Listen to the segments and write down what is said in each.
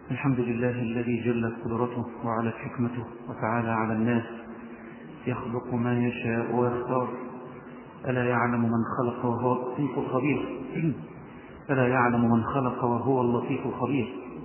الحمد لله الذي جلت قدرته وعلت حكمته وتعالى على الناس يخلق ما يشاء ويختار ألا يعلم من خلق وهو اللطيف الخبير ألا يعلم من خلق وهو اللطيف الخبير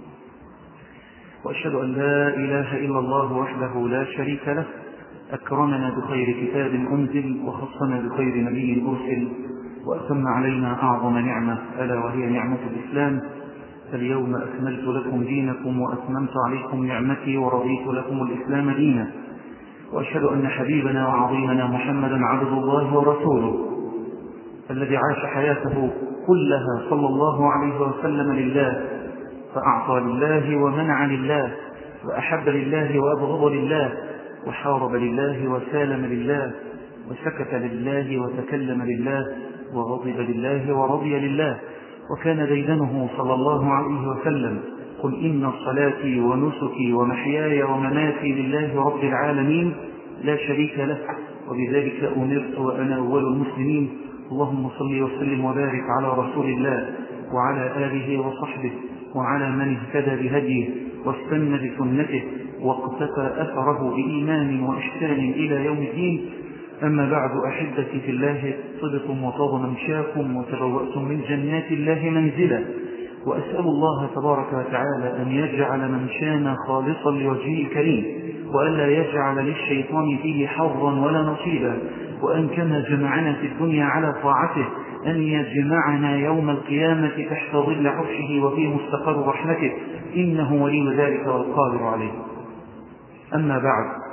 وأشهد أن لا إله إلا الله وحده لا شريك له أكرمنا بخير كتاب أنزل وخصنا بخير نبي أرسل وأتم علينا أعظم نعمة ألا وهي نعمة الإسلام فاليوم أكملت لكم دينكم وأتممت عليكم نعمتي ورضيت لكم الإسلام دينا وأشهد أن حبيبنا وعظيمنا محمدا عبد الله ورسوله الذي عاش حياته كلها صلى الله عليه وسلم لله فأعطى لله ومنع لله وأحب لله وأبغض لله وحارب لله وسالم لله وسكت لله وتكلم لله وغضب لله ورضي لله وكان ديدنه صلى الله عليه وسلم قل إن صلاتي ونسكي ومحياي ومماتي لله رب العالمين لا شريك له وبذلك أمرت وأنا أول المسلمين اللهم صل وسلم وبارك على رسول الله وعلى آله وصحبه وعلى من اهتدى بهديه واستنى بسنته واقتفى أثره بإيمان وإحسان إلى يوم الدين أما بعد أحبتي في الله صدقم وطاب ممشاكم وتبوأتم من جنات الله منزلا وأسأل الله تبارك وتعالى أن يجعل ممشانا خالصا لوجهه الكريم وألا يجعل للشيطان فيه حظا ولا نصيبا وأن كما جمعنا في الدنيا على طاعته أن يجمعنا يوم القيامة تحت ظل عرشه وفي مستقر رحمته إنه ولي ذلك والقادر عليه أما بعد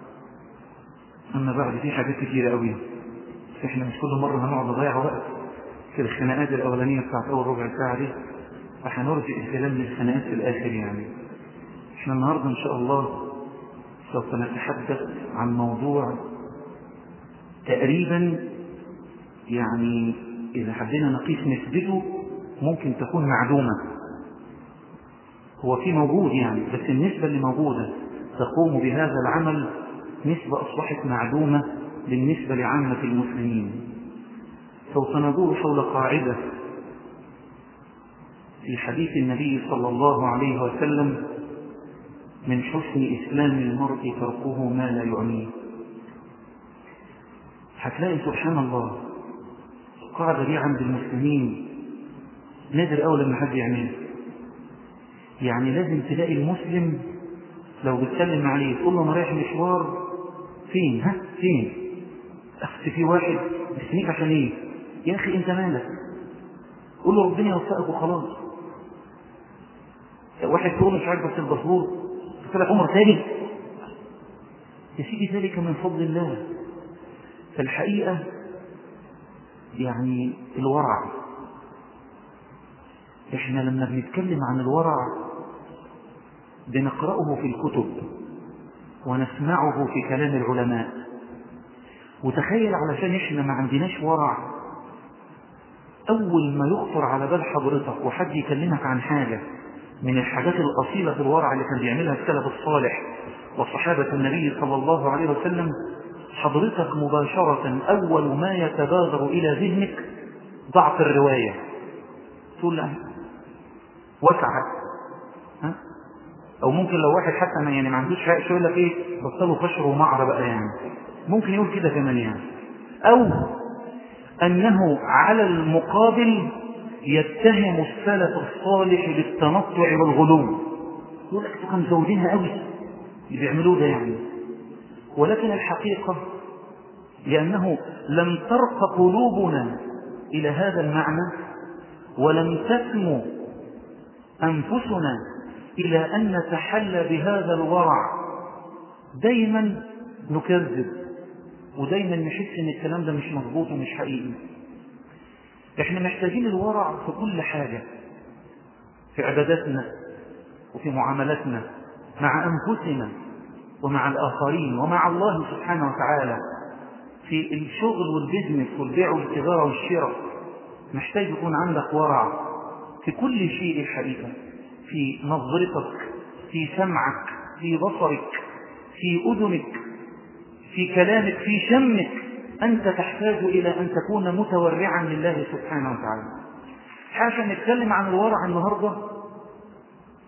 أما بعد في حاجات كتيرة قوي إحنا مش كل مرة هنقعد نضيع وقت في الخناقات الأولانية بتاعت أول ربع ساعة دي فهنرجع الكلام للخناقات في الآخر يعني إحنا النهاردة إن شاء الله سوف نتحدث عن موضوع تقريبا يعني إذا حبينا نقيس نسبته ممكن تكون معدومة هو في موجود يعني بس النسبة اللي موجودة تقوم بهذا العمل نسبة أصبحت معدومة بالنسبة لعامة المسلمين سوف ندور حول قاعدة في حديث النبي صلى الله عليه وسلم من حسن إسلام المرء تركه ما لا يعنيه هتلاقي سبحان الله القاعدة دي عند المسلمين نادر أول لما حد يعملها يعني لازم تلاقي المسلم لو بتكلم عليه تقول له انا رايح مشوار فين ها فين اخت في واحد مستنيك عشان ايه يا اخي انت مالك قول له ربنا يوفقك وخلاص واحد تقول مش عاجبك الباسبور قلت لك عمر تاني يا سيدي ذلك من فضل الله فالحقيقه يعني الورع احنا لما بنتكلم عن الورع بنقرأه في الكتب ونسمعه في كلام العلماء وتخيل علشان احنا ما عندناش ورع اول ما يخطر على بال حضرتك وحد يكلمك عن حاجة من الحاجات الأصيلة في الورع اللي كان بيعملها السلف الصالح وصحابة النبي صلى الله عليه وسلم حضرتك مباشرة أول ما يتبادر إلى ذهنك ضعف الرواية تقول له وسعة ها او ممكن لو واحد حتى ما يعني ما عندوش حق يقول لك ايه بطلوا فشر ومعر بقى يعني ممكن يقول كده كمان يعني او انه على المقابل يتهم السلف الصالح بالتنطع والغلو يقول لك كانوا مزودينها قوي اللي بيعملوه ده يعني ولكن الحقيقه لانه لم ترق قلوبنا الى هذا المعنى ولم تسمو انفسنا إلى أن نتحلى بهذا الورع دايما نكذب ودايما نحس ان الكلام ده مش مظبوط ومش حقيقي احنا محتاجين الورع في كل حاجة في عباداتنا وفي معاملاتنا مع أنفسنا ومع الآخرين ومع الله سبحانه وتعالى في الشغل والبزنس والبيع والتجارة والشراء محتاج يكون عندك ورع في كل شيء الحقيقة في نظرتك في سمعك في بصرك في أذنك في كلامك في شمك أنت تحتاج إلى أن تكون متورعا لله سبحانه وتعالى حاشا نتكلم عن الورع النهاردة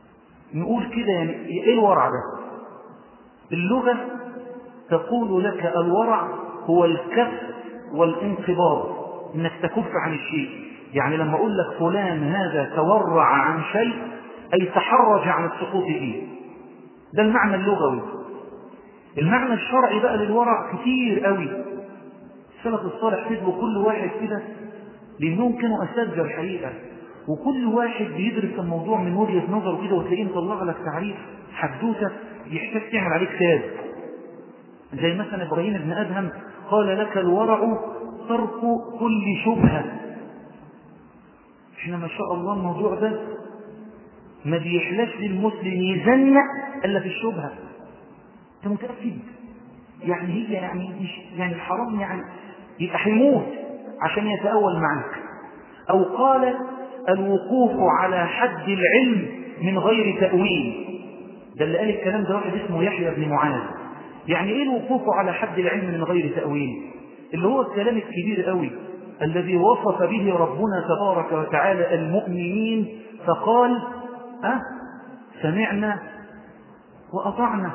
نقول كده يعني ايه الورع ده اللغة تقول لك الورع هو الكف والانقباض انك تكف عن الشيء يعني لما اقول لك فلان هذا تورع عن شيء اي تحرج عن السقوط فيه ده المعنى اللغوي المعنى الشرعي بقى للورع كتير قوي السلف الصالح كتبوا كل واحد كده لانهم كانوا اساتذه الحقيقه وكل واحد بيدرس الموضوع من وجهه نظره كده وتلاقيه مطلع لك تعريف حدوته يحتاج تعمل عليه كتاب زي مثلا ابراهيم بن ادهم قال لك الورع ترك كل شبهه احنا ما شاء الله الموضوع ده ما بيحلاش للمسلم يزنق الا في الشبهه انت متاكد يعني هي يعني مش يعني الحرام يعني يبقى هيموت عشان يتأول معك أو قال الوقوف على حد العلم من غير تأويل ده اللي قال الكلام ده واحد اسمه يحيى بن معاذ يعني ايه الوقوف على حد العلم من غير تأويل اللي هو الكلام الكبير قوي الذي وصف به ربنا تبارك وتعالى المؤمنين فقال أه سمعنا وأطعنا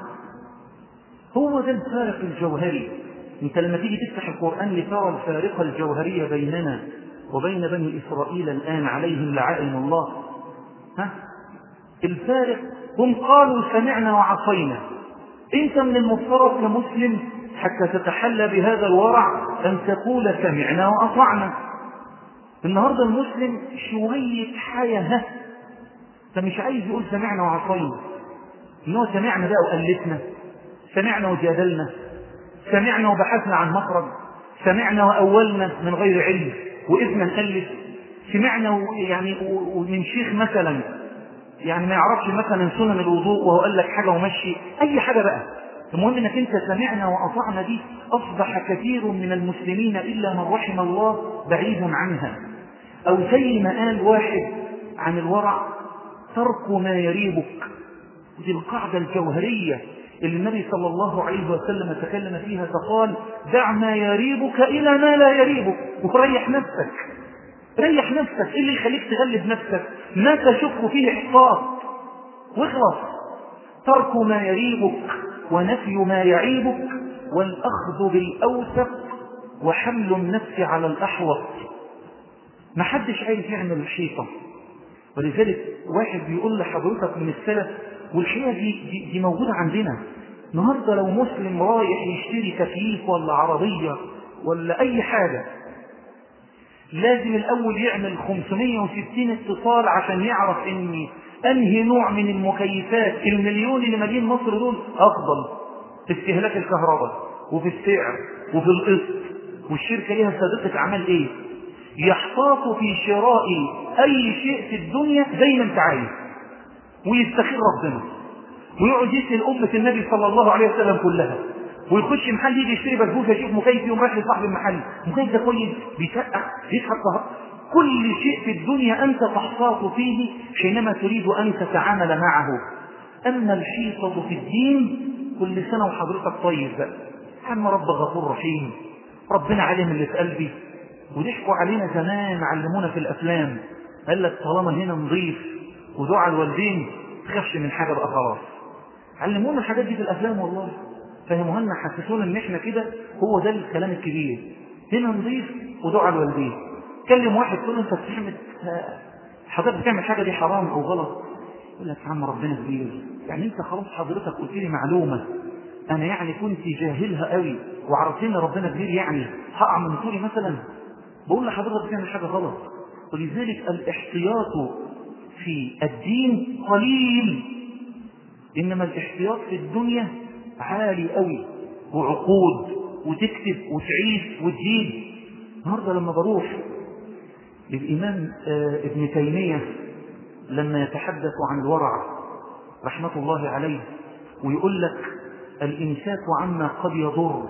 هو ده الفارق الجوهري انت لما تيجي تفتح القرآن لترى الفارقة الجوهرية بيننا وبين بني إسرائيل الآن عليهم لعائم الله ها الفارق هم قالوا سمعنا وعصينا انت من المفترض كمسلم حتى تتحلى بهذا الورع أن تقول سمعنا وأطعنا النهاردة المسلم شوية حياة فمش عايز يقول سمعنا وعصينا إنه سمعنا بقى وقلتنا سمعنا وجادلنا سمعنا وبحثنا عن مخرج سمعنا وأولنا من غير علم وإذنا نألف سمعنا يعني ومن شيخ مثلا يعني ما يعرفش مثلا سنن الوضوء وهو قال لك حاجة ومشي أي حاجة بقى المهم انك انت سمعنا وأطعنا دي أصبح كثير من المسلمين إلا من رحم الله بعيد عنها أو زي ما قال واحد عن الورع ترك ما يريبك دي القاعدة الجوهرية اللي النبي صلى الله عليه وسلم تكلم فيها فقال دع ما يريبك إلى ما لا يريبك وريح نفسك ريح نفسك إيه اللي يخليك تغلب نفسك ما تشك فيه إحصاء واخلص ترك ما يريبك ونفي ما يعيبك والأخذ بالأوثق وحمل النفس على الأحوط ما حدش عايز يعمل الحيطة ولذلك واحد بيقول لحضرتك من السلف والحقيقة دي, دي, دي موجودة عندنا النهاردة لو مسلم رايح يشتري تكييف ولا عربية ولا أي حاجة لازم الأول يعمل 560 اتصال عشان يعرف إن أنهي نوع من المكيفات المليون اللي مدين مصر دول أفضل في استهلاك الكهرباء وفي السعر وفي القسط والشركة ليها سابقة أعمال إيه يحتاط في شراء أي شيء في الدنيا زي ما أنت عايز ويستخير ربنا ويقعد يسأل أمة النبي صلى الله عليه وسلم كلها ويخش محل يجي يشتري بسبوسه يشوف مكيف يوم رايح لصاحب المحل مكيف ده كويس بيسقع يسحب طهر كل شيء في الدنيا أنت تحتاط فيه حينما تريد أن تتعامل معه أما الحيطة في الدين كل سنة وحضرتك طيب بقى عم رب غفور رحيم ربنا علم اللي في قلبي وضحكوا علينا زمان علمونا في الأفلام قال لك طالما هنا نضيف ودعاء الوالدين تخافش من حاجة بقى خلاص علمونا الحاجات دي في الأفلام والله فهموها لنا حسسونا ان احنا كده هو ده الكلام الكبير هنا نضيف ودعاء الوالدين كلم واحد تقول له انت بتعمل حضرتك بتعمل حاجه دي حرام او غلط يقول لك يا عم ربنا كبير يعني انت خلاص حضرتك قلت لي معلومه انا يعني كنت جاهلها قوي وعرفتني ربنا كبير يعني هقع من طولي مثلا بقول لحضرتك بتعمل حاجه غلط ولذلك الاحتياط في الدين قليل انما الاحتياط في الدنيا عالي قوي وعقود وتكتب وتعيش وتزيد النهارده لما بروح للإمام ابن تيمية لما يتحدث عن الورع رحمة الله عليه ويقول لك الإمساك عما قد يضر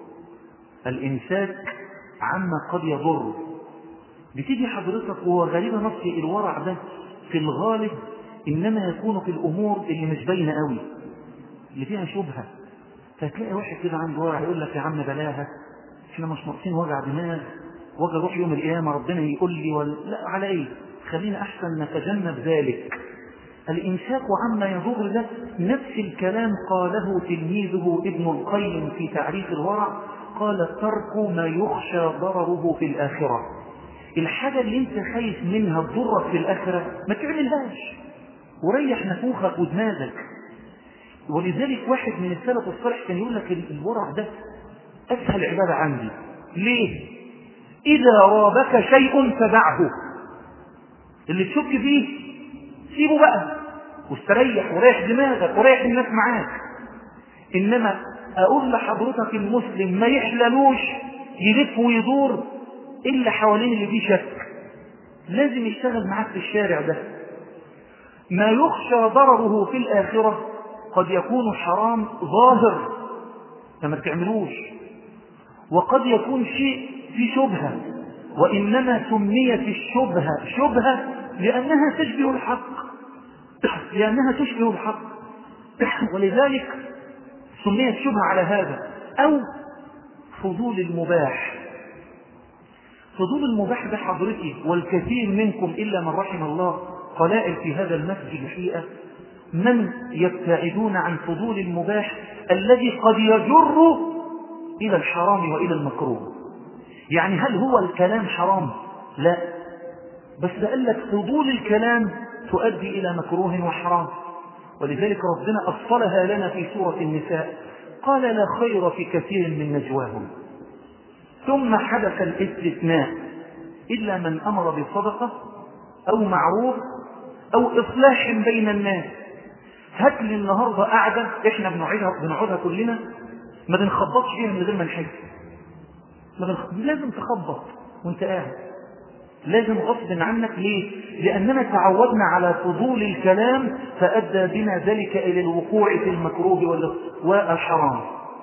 الإمساك عما قد يضر بتيجي حضرتك وهو غالبا نصي الورع ده في الغالب إنما يكون في الأمور اللي مش باينة قوي اللي فيها شبهة فتلاقي واحد كده عنده ورع يقول لك يا عم بلاها احنا مش ناقصين وجع دماغ واجي اروح يوم القيامه ربنا يقول لي ولا لا على ايه خلينا احسن نتجنب ذلك الإمساك عما يضر له نفس الكلام قاله تلميذه ابن القيم في تعريف الورع قال ترك ما يخشى ضرره في الآخرة الحاجة اللي انت خايف منها تضرك في الآخرة ما تعملهاش وريح نفوخك ودماغك ولذلك واحد من السلف الصالح كان يقول لك الورع ده أسهل عبادة عندي ليه؟ إذا رابك شيء فدعه اللي تشك فيه سيبه بقى واستريح وريح دماغك وريح الناس معاك إنما أقول لحضرتك المسلم ما يحللوش يلف ويدور إلا حوالين اللي فيه شك لازم يشتغل معاك في الشارع ده ما يخشى ضرره في الآخرة قد يكون حرام ظاهر فما تعملوش وقد يكون شيء في شبهة وإنما سميت الشبهة شبهة لأنها تشبه الحق لأنها تشبه الحق ولذلك سميت شبهة على هذا أو فضول المباح فضول المباح ده حضرتي والكثير منكم إلا من رحم الله قلائل في هذا المسجد الحقيقة من يبتعدون عن فضول المباح الذي قد يجر إلى الحرام وإلى المكروه يعني هل هو الكلام حرام لا بس ده قال لك فضول الكلام تؤدي إلى مكروه وحرام ولذلك ربنا أفصلها لنا في سورة النساء قال لا خير في كثير من نجواهم ثم حدث الاستثناء إلا من أمر بصدقة أو معروف أو إصلاح بين الناس هات لي النهاردة قاعدة إحنا بنقعدها, بنقعدها كلنا ما بنخبطش فيها من غير ما نحس ما بنخ... لازم تخبط وانت قاعد لازم غصب عنك ليه لأننا تعودنا على فضول الكلام فأدى بنا ذلك إلى الوقوع في المكروه والحرام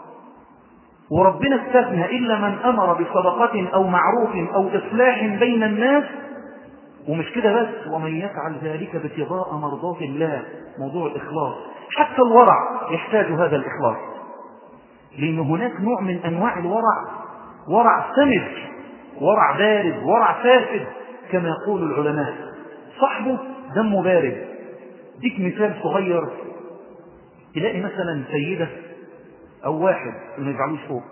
وربنا استثنى إلا من أمر بصدقة أو معروف أو إصلاح بين الناس ومش كده بس ومن يفعل ذلك ابتغاء مرضات الله موضوع الإخلاص حتى الورع يحتاج هذا الإخلاص لأن هناك نوع من أنواع الورع ورع سمج ورع بارد ورع فاسد كما يقول العلماء صاحبه دمه بارد ديك مثال صغير تلاقي مثلا سيدة أو واحد ما يجعلوش فوق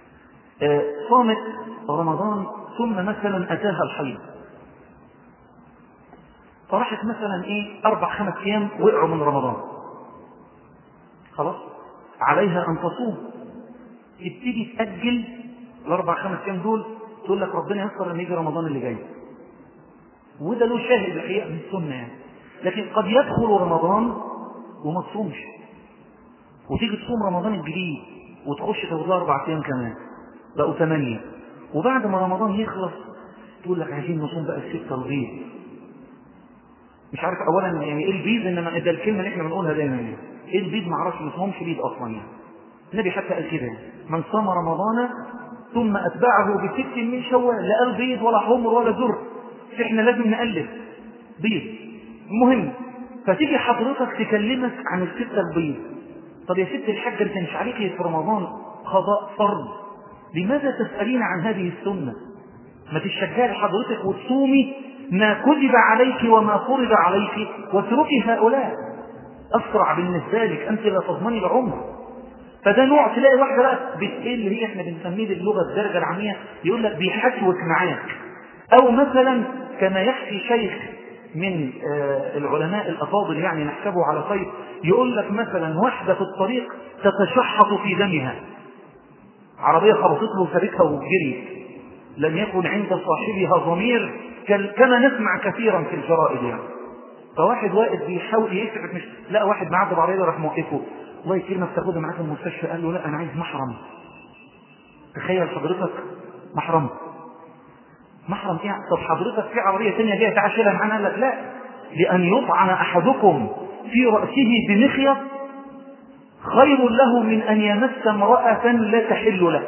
صامت رمضان ثم مثلا أتاها الحيض فراحت مثلا ايه اربع خمس ايام وقعوا من رمضان خلاص عليها ان تصوم تبتدي تاجل الاربع خمس ايام دول تقول لك ربنا يسر ان يجي رمضان اللي جاي وده له شاهد الحقيقه من السنه يعني لكن قد يدخل رمضان وما تصومش وتيجي تصوم رمضان الجديد وتخش تاخد اربع ايام كمان بقوا ثمانيه وبعد ما رمضان يخلص تقول لك عايزين نصوم بقى السته البيض مش عارف اولا يعني ايه البيض انما ده الكلمه اللي احنا بنقولها دايما يعني ايه البيض ما اعرفش ما اسمهمش بيض اصلا يعني النبي حتى قال كده من صام رمضان ثم اتبعه بست من شوال لا قال بيض ولا حمر ولا زر احنا لازم نالف بيض المهم فتيجي حضرتك تكلمك عن الستة البيض طب يا ست الحاجة انت مش عليك في رمضان قضاء فرض لماذا تسألين عن هذه السنة ما تشجعي حضرتك وتصومي ما كذب عليك وما فرض عليك واتركي هؤلاء أسرع بالنسبة لك أنت لا تضمني العمر فده نوع تلاقي واحدة بقى ايه اللي هي احنا بنسميه باللغة الدرجة العامية يقول لك بيحشوك معاك أو مثلا كما يحكي شيخ من العلماء الأفاضل يعني نحسبه على خير يقول لك مثلا واحدة في الطريق تتشحط في دمها عربية خبطت له وسابتها وجري لم يكن عند صاحبها ضمير كما نسمع كثيرا في الجرائد يعني فواحد واقف بيحاول يسعف مش لا واحد معاه بعربيه راح موقفه الله يكرمك تاخدها معاك المستشفى قال له لا انا عايز محرم تخيل حضرتك محرم محرم ايه طب حضرتك في عربيه ثانيه جايه تعال شيلها معانا قال لك لا لان يطعن احدكم في راسه بمخيط خير له من ان يمس امراه لا تحل له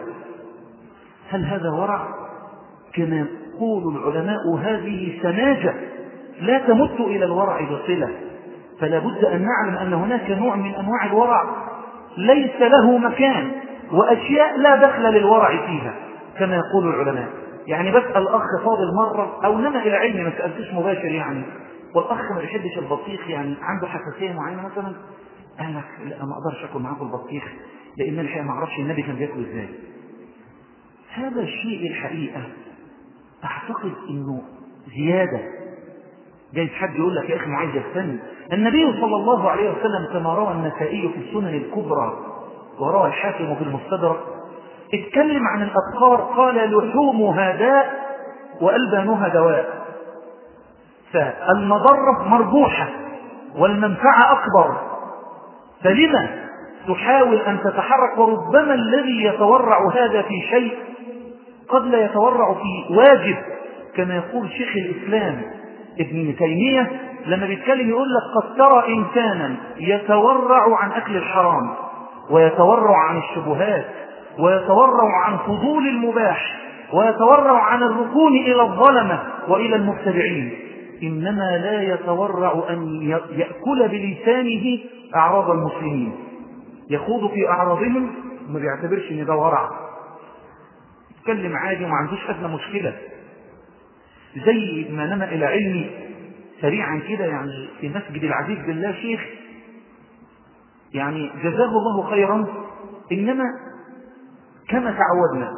هل هذا ورع كما يقول العلماء هذه سماجة لا تمت إلى الورع بصلة فلا بد أن نعلم أن هناك نوع من أنواع الورع ليس له مكان وأشياء لا دخل للورع فيها كما يقول العلماء يعني بسأل أخ فاضل مرة أو نما إلى علمي ما سألتش مباشر يعني والاخ ما بيحبش البطيخ يعني عنده حساسيه معينه مثلا قال لك لا ما اقدرش اكل معاكم البطيخ لان الحقيقه ما اعرفش النبي كان بياكله ازاي هذا الشيء الحقيقه اعتقد انه زياده جايز حد يقول لك يا اخي ما عايز يستنى النبي صلى الله عليه وسلم كما روى النسائي في السنن الكبرى وروى الحاكم في المستدرك اتكلم عن الابقار قال لحومها داء والبانها دواء فالمضره مربوحه والمنفعه اكبر فلما تحاول ان تتحرك وربما الذي يتورع هذا في شيء قد لا يتورع في واجب كما يقول شيخ الاسلام ابن تيمية لما بيتكلم يقول لك قد ترى إنسانا يتورع عن أكل الحرام ويتورع عن الشبهات ويتورع عن فضول المباح ويتورع عن الركون إلى الظلمة وإلى المبتدعين إنما لا يتورع أن يأكل بلسانه أعراض المسلمين يخوض في أعراضهم ما بيعتبرش إن ده ورع يتكلم عادي وما عندوش أدنى مشكلة زي ما نما إلى علمي سريعا كده يعني في مسجد العزيز بالله شيخ يعني جزاه الله خيرا إنما كما تعودنا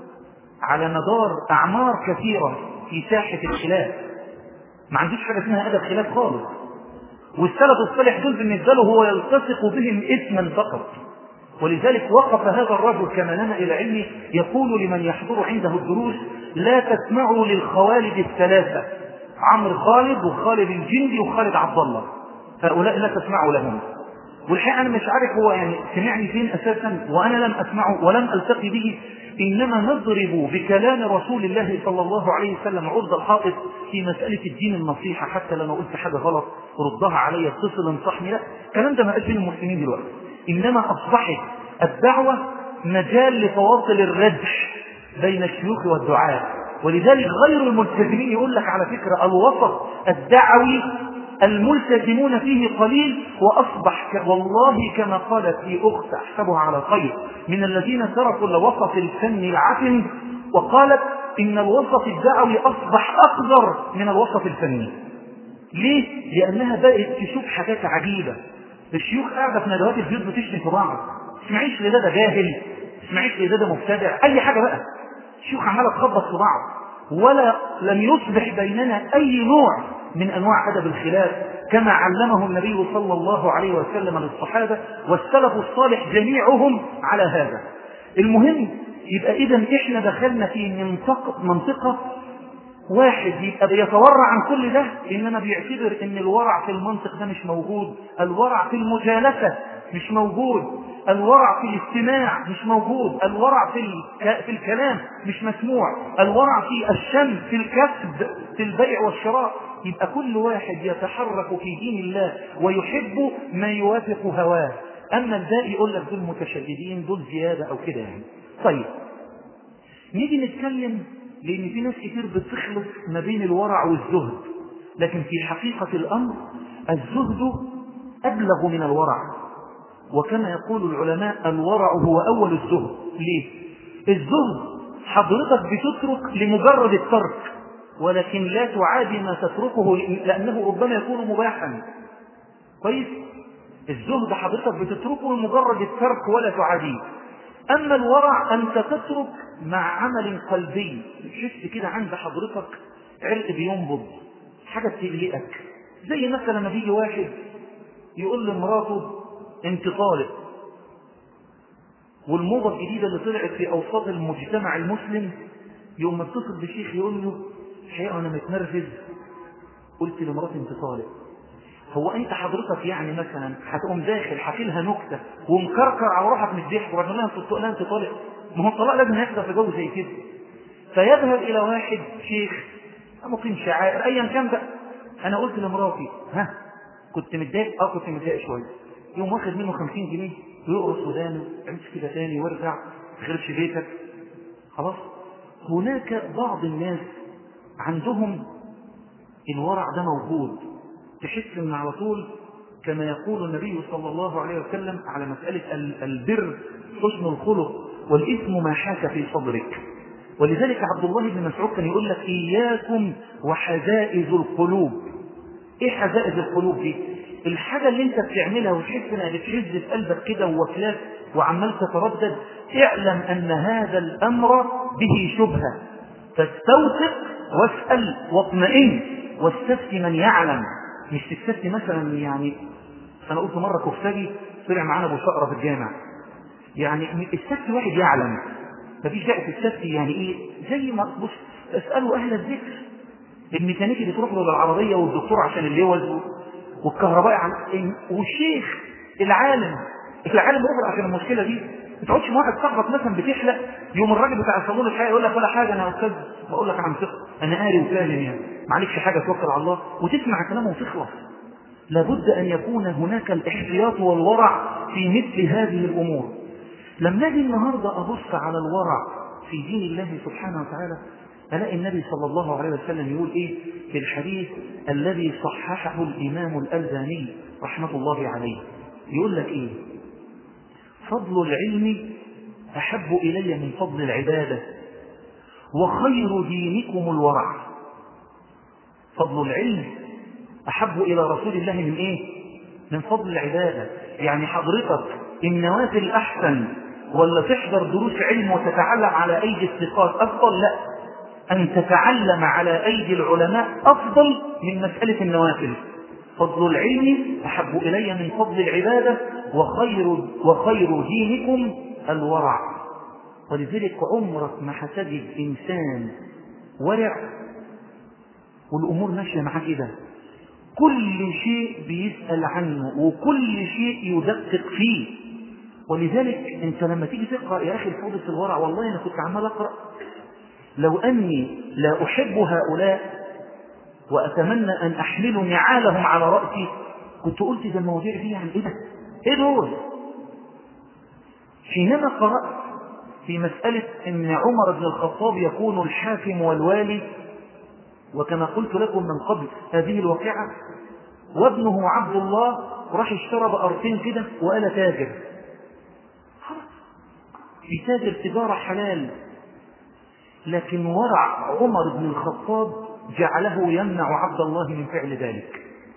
على مدار أعمار كثيرة في ساحة الخلاف ما عندوش حاجة اسمها أدب خلاف خالص والسلف الصالح دول بالنسبة له هو يلتصق بهم اسما فقط ولذلك وقف هذا الرجل كما نما إلى علمه يقول لمن يحضر عنده الدروس لا تسمعوا للخوالد الثلاثة عمرو خالد وخالد الجندي وخالد عبد الله هؤلاء لا تسمعوا لهم والحقيقة أنا مش عارف هو يعني سمعني فين أساسا وأنا لم أسمعه ولم ألتقي به إنما نضرب بكلام رسول الله صلى الله عليه وسلم عرض الحائط في مسألة الدين النصيحة حتى لما قلت حاجة غلط ردها علي اتصل انصحني لا الكلام ده ما قالش المسلمين دلوقتي إنما أصبحت الدعوة مجال لتواصل الردش بين الشيوخ والدعاة ولذلك غير الملتزمين يقول لك على فكرة الوسط الدعوي الملتزمون فيه قليل وأصبح والله كما قالت لي أخت أحسبها على خير من الذين تركوا الوسط الفني العفن وقالت إن الوسط الدعوي أصبح أقدر من الوسط الفني ليه؟ لأنها بدأت تشوف حاجات عجيبة الشيوخ قاعدة في ندوات البيوت بتشتم في بعض اسمعيش لده ده جاهل اسمعيش لده ده مبتدع أي حاجة بقى الشيوخ عمالة تخبط في بعض ولا لم يصبح بيننا أي نوع من أنواع أدب الخلاف كما علمه النبي صلى الله عليه وسلم للصحابة والسلف الصالح جميعهم على هذا المهم يبقى إذا إحنا دخلنا في منطقة, منطقة واحد يبقى بيتورع عن كل ده إنما بيعتبر إن الورع في المنطق ده مش موجود الورع في المجالسة مش موجود الورع في الاستماع مش موجود الورع في, الك... في الكلام مش مسموع الورع في الشم في الكسب في البيع والشراء يبقى كل واحد يتحرك في دين الله ويحب ما يوافق هواه أما الباقي يقول لك دول متشددين دول زيادة أو كده يعني طيب نيجي نتكلم لأن في ناس كتير بتخلط ما بين الورع والزهد لكن في حقيقة الأمر الزهد أبلغ من الورع وكما يقول العلماء الورع هو أول الزهد ليه؟ الزهد حضرتك بتترك لمجرد الترك ولكن لا تعادي ما تتركه لأنه ربما يكون مباحا كويس؟ الزهد حضرتك بتتركه لمجرد الترك ولا تعاديه أما الورع أنت تترك مع عمل قلبي تحس كده عند حضرتك عرق بينبض حاجة تقلقك زي مثلا لما بيجي واحد يقول لمراته انت طالق والموضة الجديدة اللي طلعت في أوساط المجتمع المسلم يوم اتصل بشيخ يقول له الحقيقة أنا متنرفز قلت لمراتي انت طالق هو انت حضرتك يعني مثلا هتقوم داخل حكي لها نكته ومكركر على روحك من الضحك وبعدين لها انت لها انت طالق ما هو الطلاق لازم يحصل في جو زي كده فيذهب الى واحد شيخ مقيم شعائر ايا كان بقى انا قلت لمراتي ها كنت متضايق اه كنت متضايق شويه يوم واخد منه 50 جنيه ويقرص ودانه امشي كده تاني وارجع ما تخربش بيتك خلاص هناك بعض الناس عندهم الورع ده موجود تحس ان على طول كما يقول النبي صلى الله عليه وسلم على مسألة البر حسن الخلق والإثم ما حاك في صدرك ولذلك عبد الله بن مسعود كان يقول لك إياكم وحزائز القلوب ايه حزائز القلوب دي الحاجة اللي انت بتعملها وتحس انها بتهز في قلبك كده ووكلاك وعمال تتردد اعلم ان هذا الامر به شبهة فاستوثق واسأل واطمئن واستفتي من يعلم مش تستفتي مثلا يعني انا قلت مرة كفتاجي طلع معانا ابو شقرة في الجامع يعني السبت واحد يعلم مفيش داعي في السبت يعني ايه زي ما بص اسالوا اهل الذكر الميكانيكي بتروح له بالعربيه والدكتور عشان اللوز والكهربائي عن والشيخ العالم العالم يروح عشان المشكله دي ما تقعدش مع واحد صاحبك مثلا بتحلق يوم الراجل بتاع الصالون الحقيقي يقول لك ولا حاجه انا استاذ بقول لك عن ثقه انا قاري وفاهم يعني معلش حاجه توكل على الله وتسمع كلامه وتخلص لابد ان يكون هناك الاحتياط والورع في مثل هذه الامور لما اجي النهارده ابص على الورع في دين الله سبحانه وتعالى الاقي النبي صلى الله عليه وسلم يقول ايه في الحديث الذي صححه الامام الالباني رحمه الله عليه يقول لك ايه فضل العلم احب الي من فضل العباده وخير دينكم الورع فضل العلم احب الى رسول الله من ايه من فضل العباده يعني حضرتك النوافل احسن ولا تحضر دروس علم وتتعلم على أيدي الثقات أفضل لا أن تتعلم على أيدي العلماء أفضل من مسألة النوافل فضل العلم أحب إلي من فضل العبادة وخير, وخير دينكم الورع ولذلك عمرك ما هتجد إنسان ورع والأمور ماشية معاه كده كل شيء بيسأل عنه وكل شيء يدقق فيه ولذلك انت لما تيجي تقرا يا اخي الفوضى في الورع والله انا كنت عمال اقرا لو اني لا احب هؤلاء واتمنى ان احمل نعالهم على راسي كنت قلت ده المواضيع دي يعني ايه ده؟ ايه دول؟ حينما قرات في مساله ان عمر بن الخطاب يكون الحاكم والوالي وكما قلت لكم من قبل هذه الواقعه وابنه عبد الله راح اشترى بقرتين كده وقال تاجر يتاجر تجارة حلال لكن ورع عمر بن الخطاب جعله يمنع عبد الله من فعل ذلك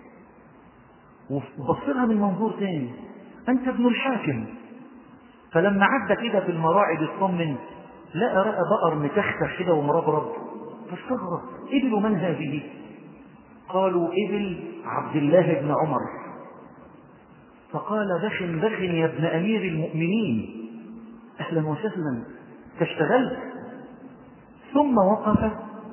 وبصرها من منظور ثاني أنت ابن الحاكم فلما عدى كده في المراعي بيطمن لقى رأى بقر متختخ كده ومربرب فاستغرب إبل من هذه؟ قالوا إبل عبد الله بن عمر فقال بخ بخ يا ابن أمير المؤمنين أهلا وسهلا تشتغلت ثم وقف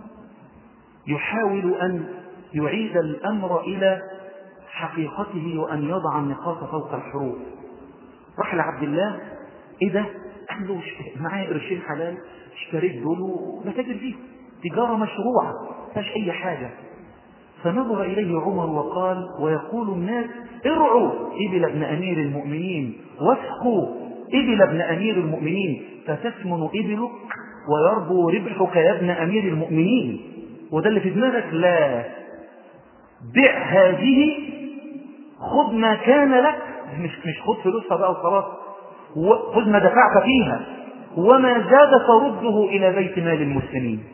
يحاول أن يعيد الأمر إلى حقيقته وأن يضع النقاط فوق الحروف راح لعبد الله إيه ده؟ قال له معايا قرشين حلال اشتريت دول وبتاجر فيه تجارة مشروعة ما أي حاجة فنظر إليه عمر وقال ويقول الناس ارعوا إبل ابن أمير المؤمنين واسقوا إبل ابن أمير المؤمنين فتثمن إبلك ويربو ربحك يا ابن أمير المؤمنين وده اللي في دماغك لا بع هذه خذ ما كان لك مش مش خذ فلوسها بقى وخلاص خذ ما دفعت فيها وما زاد ترده إلى بيت مال المسلمين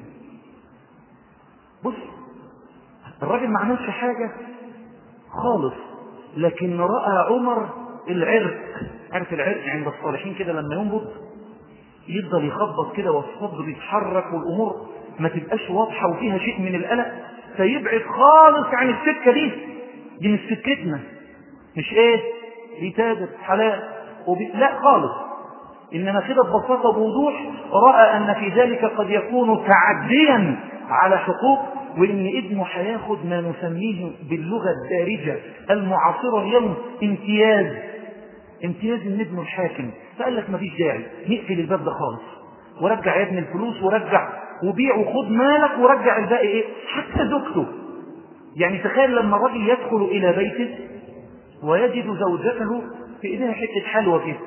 بص الراجل ما عملش حاجة خالص لكن رأى عمر العرق عارف العرق عند الصالحين كده لما ينبض يفضل يخبط كده والصدر يتحرك والأمور ما تبقاش واضحة وفيها شيء من القلق فيبعد خالص عن السكة دي دي مش سكتنا مش ايه دي تاجر حلال وب... لا خالص إنما كده ببساطة وبوضوح رأى أن في ذلك قد يكون تعديا على حقوق وإن ابنه هياخد ما نسميه باللغة الدارجة المعاصرة اليوم امتياز امتياز ان ابنه الحاكم فقال لك مفيش داعي نقفل الباب ده خالص ورجع يا ابني الفلوس ورجع وبيع وخد مالك ورجع الباقي ايه حتى زوجته يعني تخيل لما الراجل يدخل الى بيته ويجد زوجته في ايديها حته حلوى كده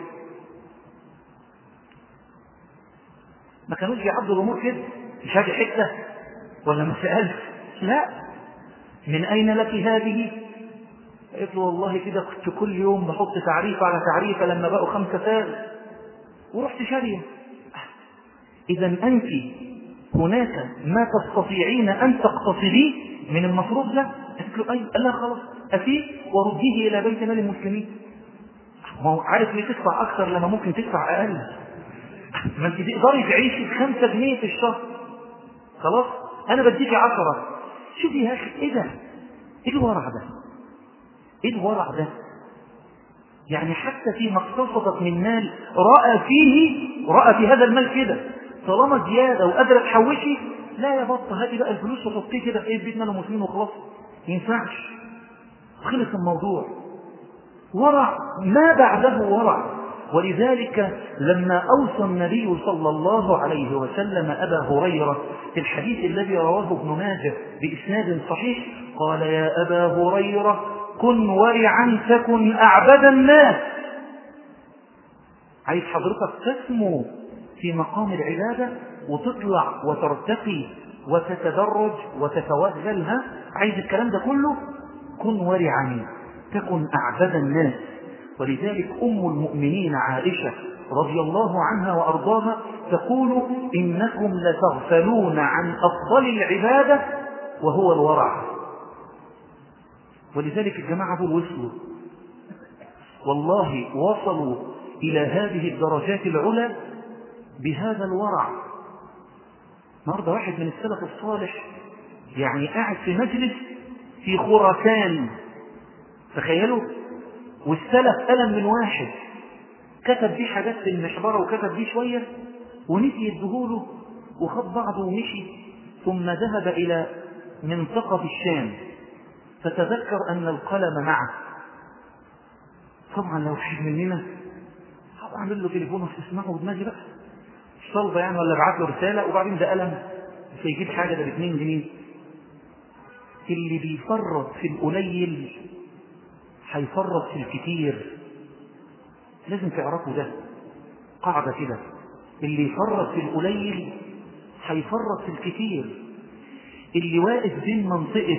ما كانوش بيعدوا الامور كده مش هذه حته ولا ما سالت لا من اين لك هذه قلت له والله كده كنت كل يوم بحط تعريف على تعريفه لما بقوا خمسه فاز ورحت شاريه اذا انت هناك ما تستطيعين ان تقتصديه من المفروض ده قالت له أيوة قال لها خلاص أفيه ورديه إلى بيت مال المسلمين ما هو عارف ليه تدفع أكثر لما ممكن تدفع أقل ما أنت تقدري تعيشي بخمسة جنيه في الشهر خلاص أنا بديكي عشرة شوفي يا أخي إيه ده؟ إيه الورع ده؟ إيه الورع ده؟ يعني حتى في مقتصدك من مال رأى فيه رأى في هذا المال كده طالما زيادة وقادرة تحوشي لا يا بطة هاتي بقى الفلوس وحطيه كده في ايه بيت مال المسلمين وخلاص ما ينفعش خلص الموضوع ورع ما بعده ورع ولذلك لما أوصى النبي صلى الله عليه وسلم أبا هريرة في الحديث الذي رواه ابن ماجه بإسناد صحيح قال يا أبا هريرة كن ورعا تكن أعبد الناس عايز حضرتك تسمو في مقام العبادة وتطلع وترتقي وتتدرج وتتوغلها عايز الكلام ده كله كن ورعا تكن أعبد الناس ولذلك أم المؤمنين عائشة رضي الله عنها وأرضاها تقول إنكم لتغفلون عن أفضل العبادة وهو الورع ولذلك الجماعة دول وصلوا والله وصلوا إلى هذه الدرجات العلى بهذا الورع النهارده واحد من السلف الصالح يعني قاعد في مجلس في خراسان تخيلوا والسلف قلم من واحد كتب بيه حاجات في المحبرة وكتب بيه شوية ونسي يديهوله وخد بعضه ومشي ثم ذهب إلى منطقة في الشام فتذكر أن القلم معه طبعا لو واحد مننا أعمل له تليفون وتسمعه ودماغي بقى مش طالبة يعني ولا ابعت له رسالة وبعدين ده قلم مش هيجيب حاجة ده ب 2 جنيه اللي بيفرط في القليل هيفرط في الكتير لازم تعرفوا ده قاعدة كده اللي يفرط في القليل هيفرط في الكتير اللي واقف بين منطقة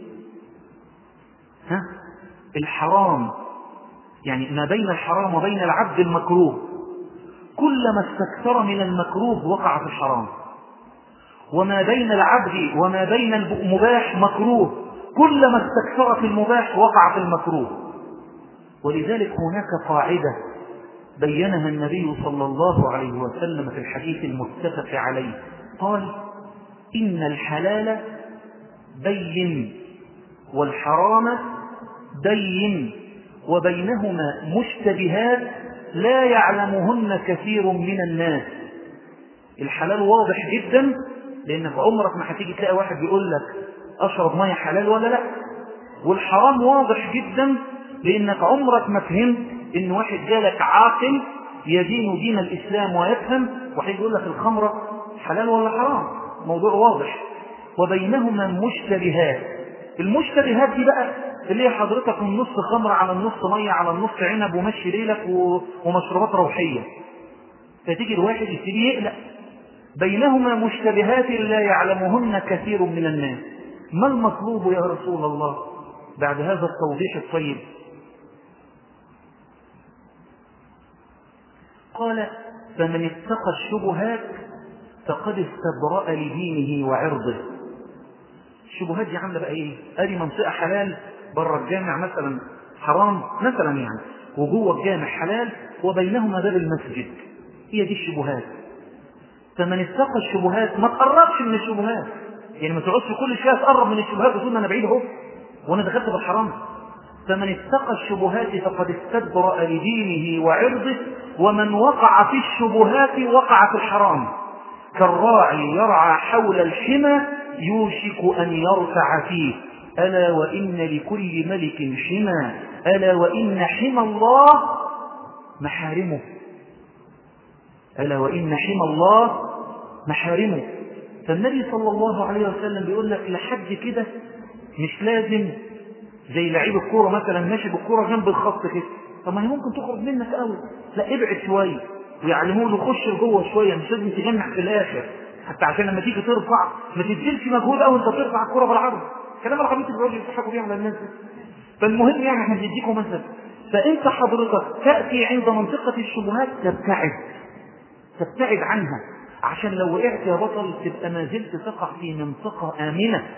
ها الحرام يعني ما بين الحرام وبين العبد المكروه كلما استكثر من المكروه وقع في الحرام وما بين العبد وما بين المباح مكروه كلما استكثر في المباح وقع في المكروه ولذلك هناك قاعدة بينها النبي صلى الله عليه وسلم في الحديث المتفق عليه قال إن الحلال بين والحرام بين وبينهما مشتبهات لا يعلمهن كثير من الناس الحلال واضح جدا لأنك عمرك ما هتيجي تلاقي واحد بيقول لك أشرب مية حلال ولا لا والحرام واضح جدا لأنك عمرك ما فهمت إن واحد جالك عاقل يدين دين الإسلام ويفهم واحد يقول لك الخمرة حلال ولا حرام موضوع واضح وبينهما مشتبهات المشتبهات دي بقى اللي هي حضرتك النص خمر على النص مية على النص عنب ومشي ليلك ومشروبات روحية فتيجي الواحد يبتدي يقلق بينهما مشتبهات لا يعلمهن كثير من الناس ما المطلوب يا رسول الله بعد هذا التوضيح الطيب قال فمن اتقى الشبهات فقد استبرأ لدينه وعرضه الشبهات دي عامله بقى ايه ادي منطقه حلال بره الجامع مثلا حرام مثلا يعني وجوه الجامع حلال وبينهما باب المسجد هي دي الشبهات فمن اتقى الشبهات ما تقربش من الشبهات يعني ما تقعدش كل شويه تقرب من الشبهات وتقول انا بعيد اهو وانا دخلت في الحرام فمن اتقى الشبهات فقد استبرأ لدينه وعرضه ومن وقع في الشبهات وقع في الحرام كالراعي يرعى حول الحمى يوشك أن يرتع فيه ألا وإن لكل ملك حمى ألا وإن حمى الله محارمه ألا وإن حمى الله محارمه فالنبي صلى الله عليه وسلم بيقول لك لحد كده مش لازم زي لعيب الكوره مثلا ماشي بالكوره جنب الخط كده طب ما هي ممكن تخرج منك قوي لا ابعد شويه ويعلموا له خش لجوه شويه مش لازم تجنح في الاخر حتى عشان لما تيجي ترفع ما تبذلش مجهود قوي انت ترفع الكوره بالعرض كلام العبيط اللي بيقعدوا يضحكوا بيه على الناس فالمهم يعني احنا بنديكم مثل فانت حضرتك تاتي عند منطقه الشبهات تبتعد تبتعد عنها عشان لو وقعت يا بطل تبقى ما زلت تقع في منطقه امنه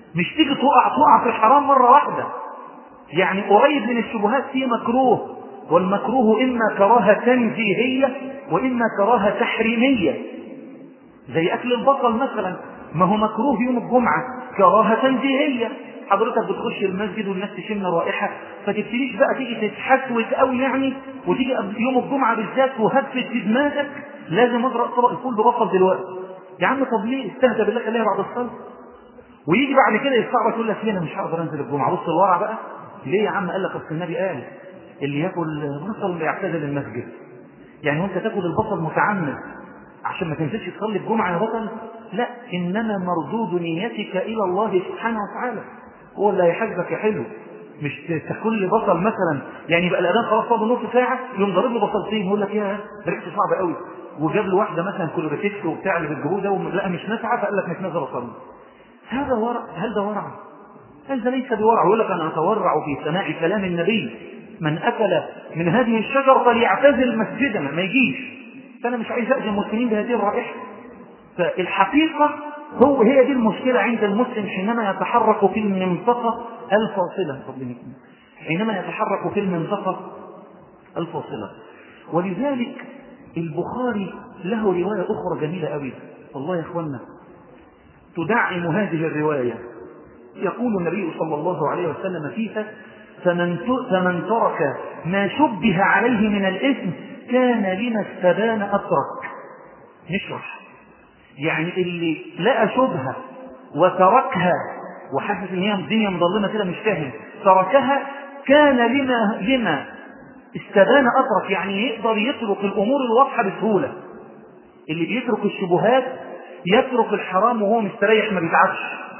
مش تيجي تقع تقع في الحرام مرة واحدة يعني قريب من الشبهات في مكروه والمكروه إما كراهة تنزيهية وإما كراهة تحريمية زي أكل البصل مثلا ما هو مكروه يوم الجمعة كراهة تنزيهية حضرتك بتخش المسجد والناس تشم رائحة فتبتديش بقى تيجي تتحسوك قوي يعني وتيجي يوم الجمعة بالذات وهفت في دماغك لازم اقرا طبق الفول ببصل دلوقتي يا عم طب ليه استهدى بالله خليها بعد الصلاة ويجي بعد كده يستعبط يقول لك ليه انا مش هقدر انزل الجمعة بص الورع بقى ليه يا عم قال لك اصل النبي قال اللي ياكل بصل يعتزل المسجد يعني وانت تاكل البصل متعمد عشان ما تنزلش تصلي الجمعة يا بطل لا إنما مردود نيتك إلى الله سبحانه وتعالى هو اللي هيحاسبك يا حلو مش تاكل لي بصل مثلا يعني يبقى الأذان خلاص فاضل نص ساعة يقوم ضارب له بصلتين يقول لك يا ده ريحته صعبة قوي وجاب له واحدة مثلا كلوريتكس وبتاع اللي بالجهود ده لا مش نافعة فقال لك مش نازل أصلي هذا ورع هل ده ورع؟ هذا ليس بورع يقول لك أنا أتورع في سماع كلام النبي من أكل من هذه الشجرة فليعتزل مسجدنا ما يجيش فأنا مش عايز أأذي المسلمين بهذه الرائحة فالحقيقة هو هي دي المشكلة عند المسلم حينما يتحرك في المنطقة الفاصلة حينما يتحرك في المنطقة الفاصلة ولذلك البخاري له رواية أخرى جميلة قوي والله يا إخوانا تدعم هذه الرواية يقول النبي صلى الله عليه وسلم فيها فمن فمن ترك ما شبه عليه من الإثم كان لما استبان أترك نشرح يعني اللي لقى شبهة وتركها وحاسس ان هي الدنيا مظلمة كده مش فاهم تركها كان لما لما استبان أترك يعني يقدر يترك الأمور الواضحة بسهولة اللي بيترك الشبهات يترك الحرام وهو مستريح ما بيتعبش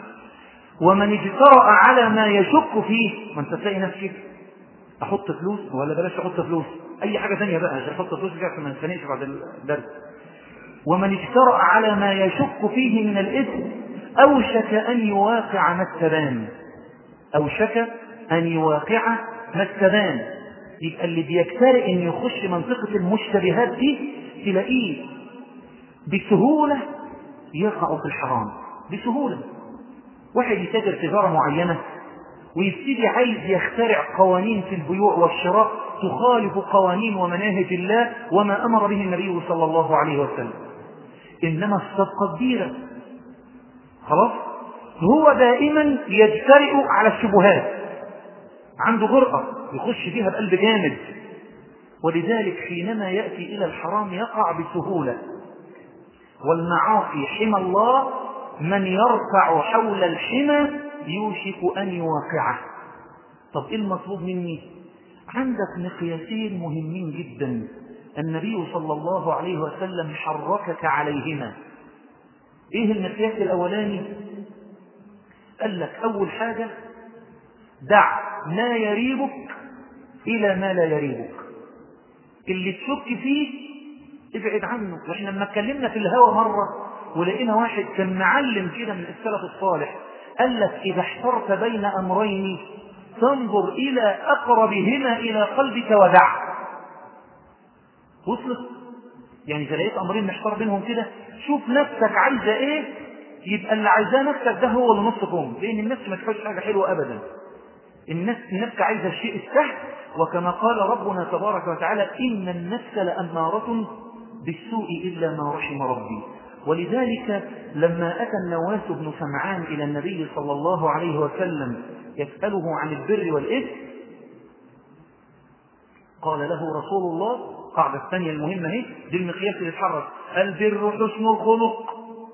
ومن اجترأ على ما يشك فيه ما انت تلاقي نفسك احط فلوس ولا بلاش احط فلوس اي حاجه ثانيه بقى عشان احط فلوس كده عشان ما نتخانقش بعد الدرس ومن اجترأ على ما يشك فيه من الاثم اوشك ان يواقع ما استبان اوشك ان يواقع ما استبان يبقى اللي بيجترئ ان يخش منطقه المشتبهات دي تلاقيه بسهوله يقع في الحرام بسهوله واحد يتاجر تجاره معينه ويبتدي عايز يخترع قوانين في البيوع والشراء تخالف قوانين ومناهج الله وما أمر به النبي صلى الله عليه وسلم إنما الصدقة كبيرة خلاص هو دائما يجترئ على الشبهات عنده جرأة يخش فيها بقلب جامد ولذلك حينما يأتي إلى الحرام يقع بسهولة والمعاصي حمى الله من يرفع حول الحمى يوشك أن يواقعه طب إيه المطلوب مني عندك مقياسين مهمين جدا النبي صلى الله عليه وسلم حركك عليهما ايه المقياس الاولاني قال لك اول حاجة دع ما يريبك الى ما لا يريبك اللي تشك فيه ابعد عنه واحنا لما اتكلمنا في الهوى مرة ولقينا واحد كان معلم كده من السلف الصالح قال لك إذا احترت بين أمرين فانظر إلى أقربهما إلى قلبك ودع وصلت يعني إذا لقيت أمرين محتار بينهم كده شوف نفسك عايزة إيه يبقى اللي عايزاه نفسك ده هو اللي نص كم لأن النفس ما تحوش حاجة حلوة أبدا النفس النفس عايزة الشيء السهل وكما قال ربنا تبارك وتعالى إن النفس لأمارة بالسوء إلا ما رحم ربي ولذلك لما أتى النواس بن سمعان إلى النبي صلى الله عليه وسلم يسأله عن البر والإثم قال له رسول الله قاعدة الثانية المهمة هي دي المقياس اللي اتحرك البر حسن الخلق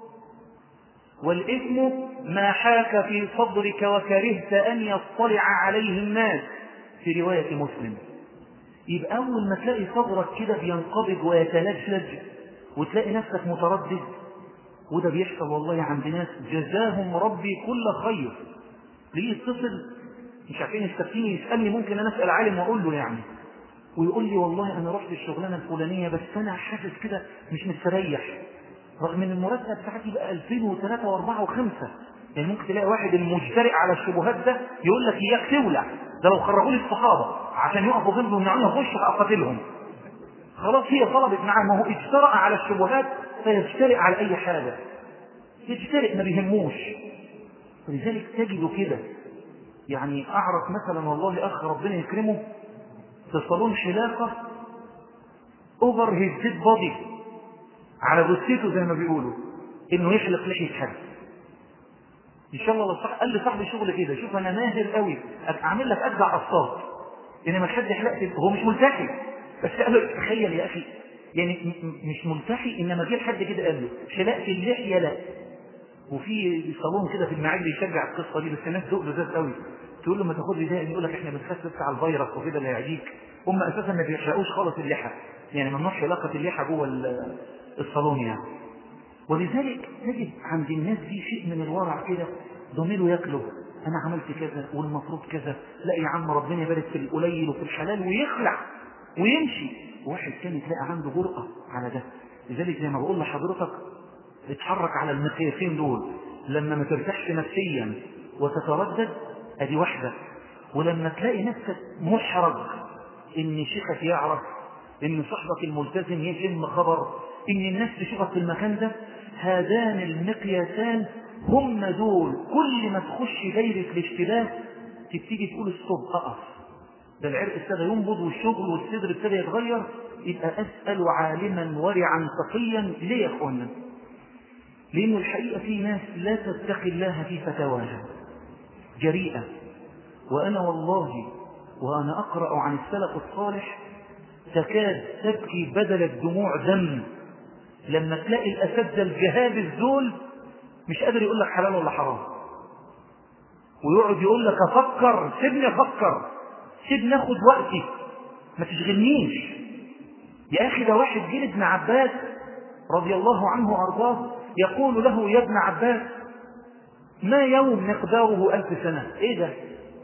والإثم ما حاك في صدرك وكرهت أن يطلع عليه الناس في رواية مسلم يبقى أول ما تلاقي صدرك كده بينقبض ويتلجلج وتلاقي نفسك متردد وده بيحصل والله عند ناس جزاهم ربي كل خير ليه يتصل مش عارفين يستفتيني يسألني ممكن أنا أسأل عالم وأقول له يعني ويقول لي والله أنا رحت الشغلانة الفلانية بس أنا حاسس كده مش مستريح رغم ان المرتب ساعات يبقى 2000 و3 و4 و5 يعني ممكن تلاقي واحد المجترئ على الشبهات ده يقول لك اياك تولع ده لو خرجوا لي الصحابه عشان يقفوا ضده ويمنعوني اخش اقاتلهم خلاص هي طلبت معاه ما هو اجترأ على الشبهات فيجترئ على اي حاجه يجترئ ما بيهموش ولذلك تجد كده يعني أعرف مثلا والله أخ ربنا يكرمه في صالون حلاقة اوفر هيز ديد بودي على جثته زي ما بيقولوا انه يحلق لحية حد ان شاء الله صح قال لي صاحبي شغل كده شوف انا ماهر قوي اعمل لك اجدع قصات انما حد يحلق هو مش ملتحي بس قال له تخيل يا اخي يعني مش ملتحي انما جه حد كده قال له حلاقه اللحيه لا وفي صالون كده في المعاد بيشجع القصه دي بس الناس ذوق لذاذ قوي تقول له ما تاخد لي ده يقول لك احنا بنخاف بس على الفيروس وكده اللي هيعديك هم اساسا ما بيحرقوش خالص اللحى يعني ممنوع حلاقه اللحى جوه الصالون يعني ولذلك تجد عند الناس دي شيء من الورع كده ضميره ياكله انا عملت كذا والمفروض كذا لا يا عم ربنا يبارك في القليل وفي الحلال ويخلع ويمشي واحد كان تلاقي عنده جرأة على ده لذلك زي ما بقول لحضرتك اتحرك على المقياسين دول لما ما ترتاحش نفسيا وتتردد ادي واحدة ولما تلاقي نفسك محرج ان شيخك يعرف ان صاحبك الملتزم يشم خبر ان الناس تشوفك في المكان ده هذان المقياسان هم دول كل ما تخش دايرة الاشتباه تبتدي تقول الصب اقف ده العرق ابتدى ينبض والشغل والصدر ابتدى يتغير يبقى اسال عالما ورعا تقيا ليه يا اخوانا لان الحقيقه في ناس لا تتقي الله في فتاواها جريئه وانا والله وانا اقرا عن السلف الصالح تكاد تبكي بدل الدموع دم لما تلاقي الاساتذه الجهاد الزول مش قادر يقول لك حلال ولا حرام ويقعد يقول لك افكر سيبني افكر سيبني اخد وقتي ما تشغلنيش يا اخي ده واحد جيل ابن عباس رضي الله عنه وارضاه يقول له يا ابن عباس ما يوم مقداره ألف سنة ايه ده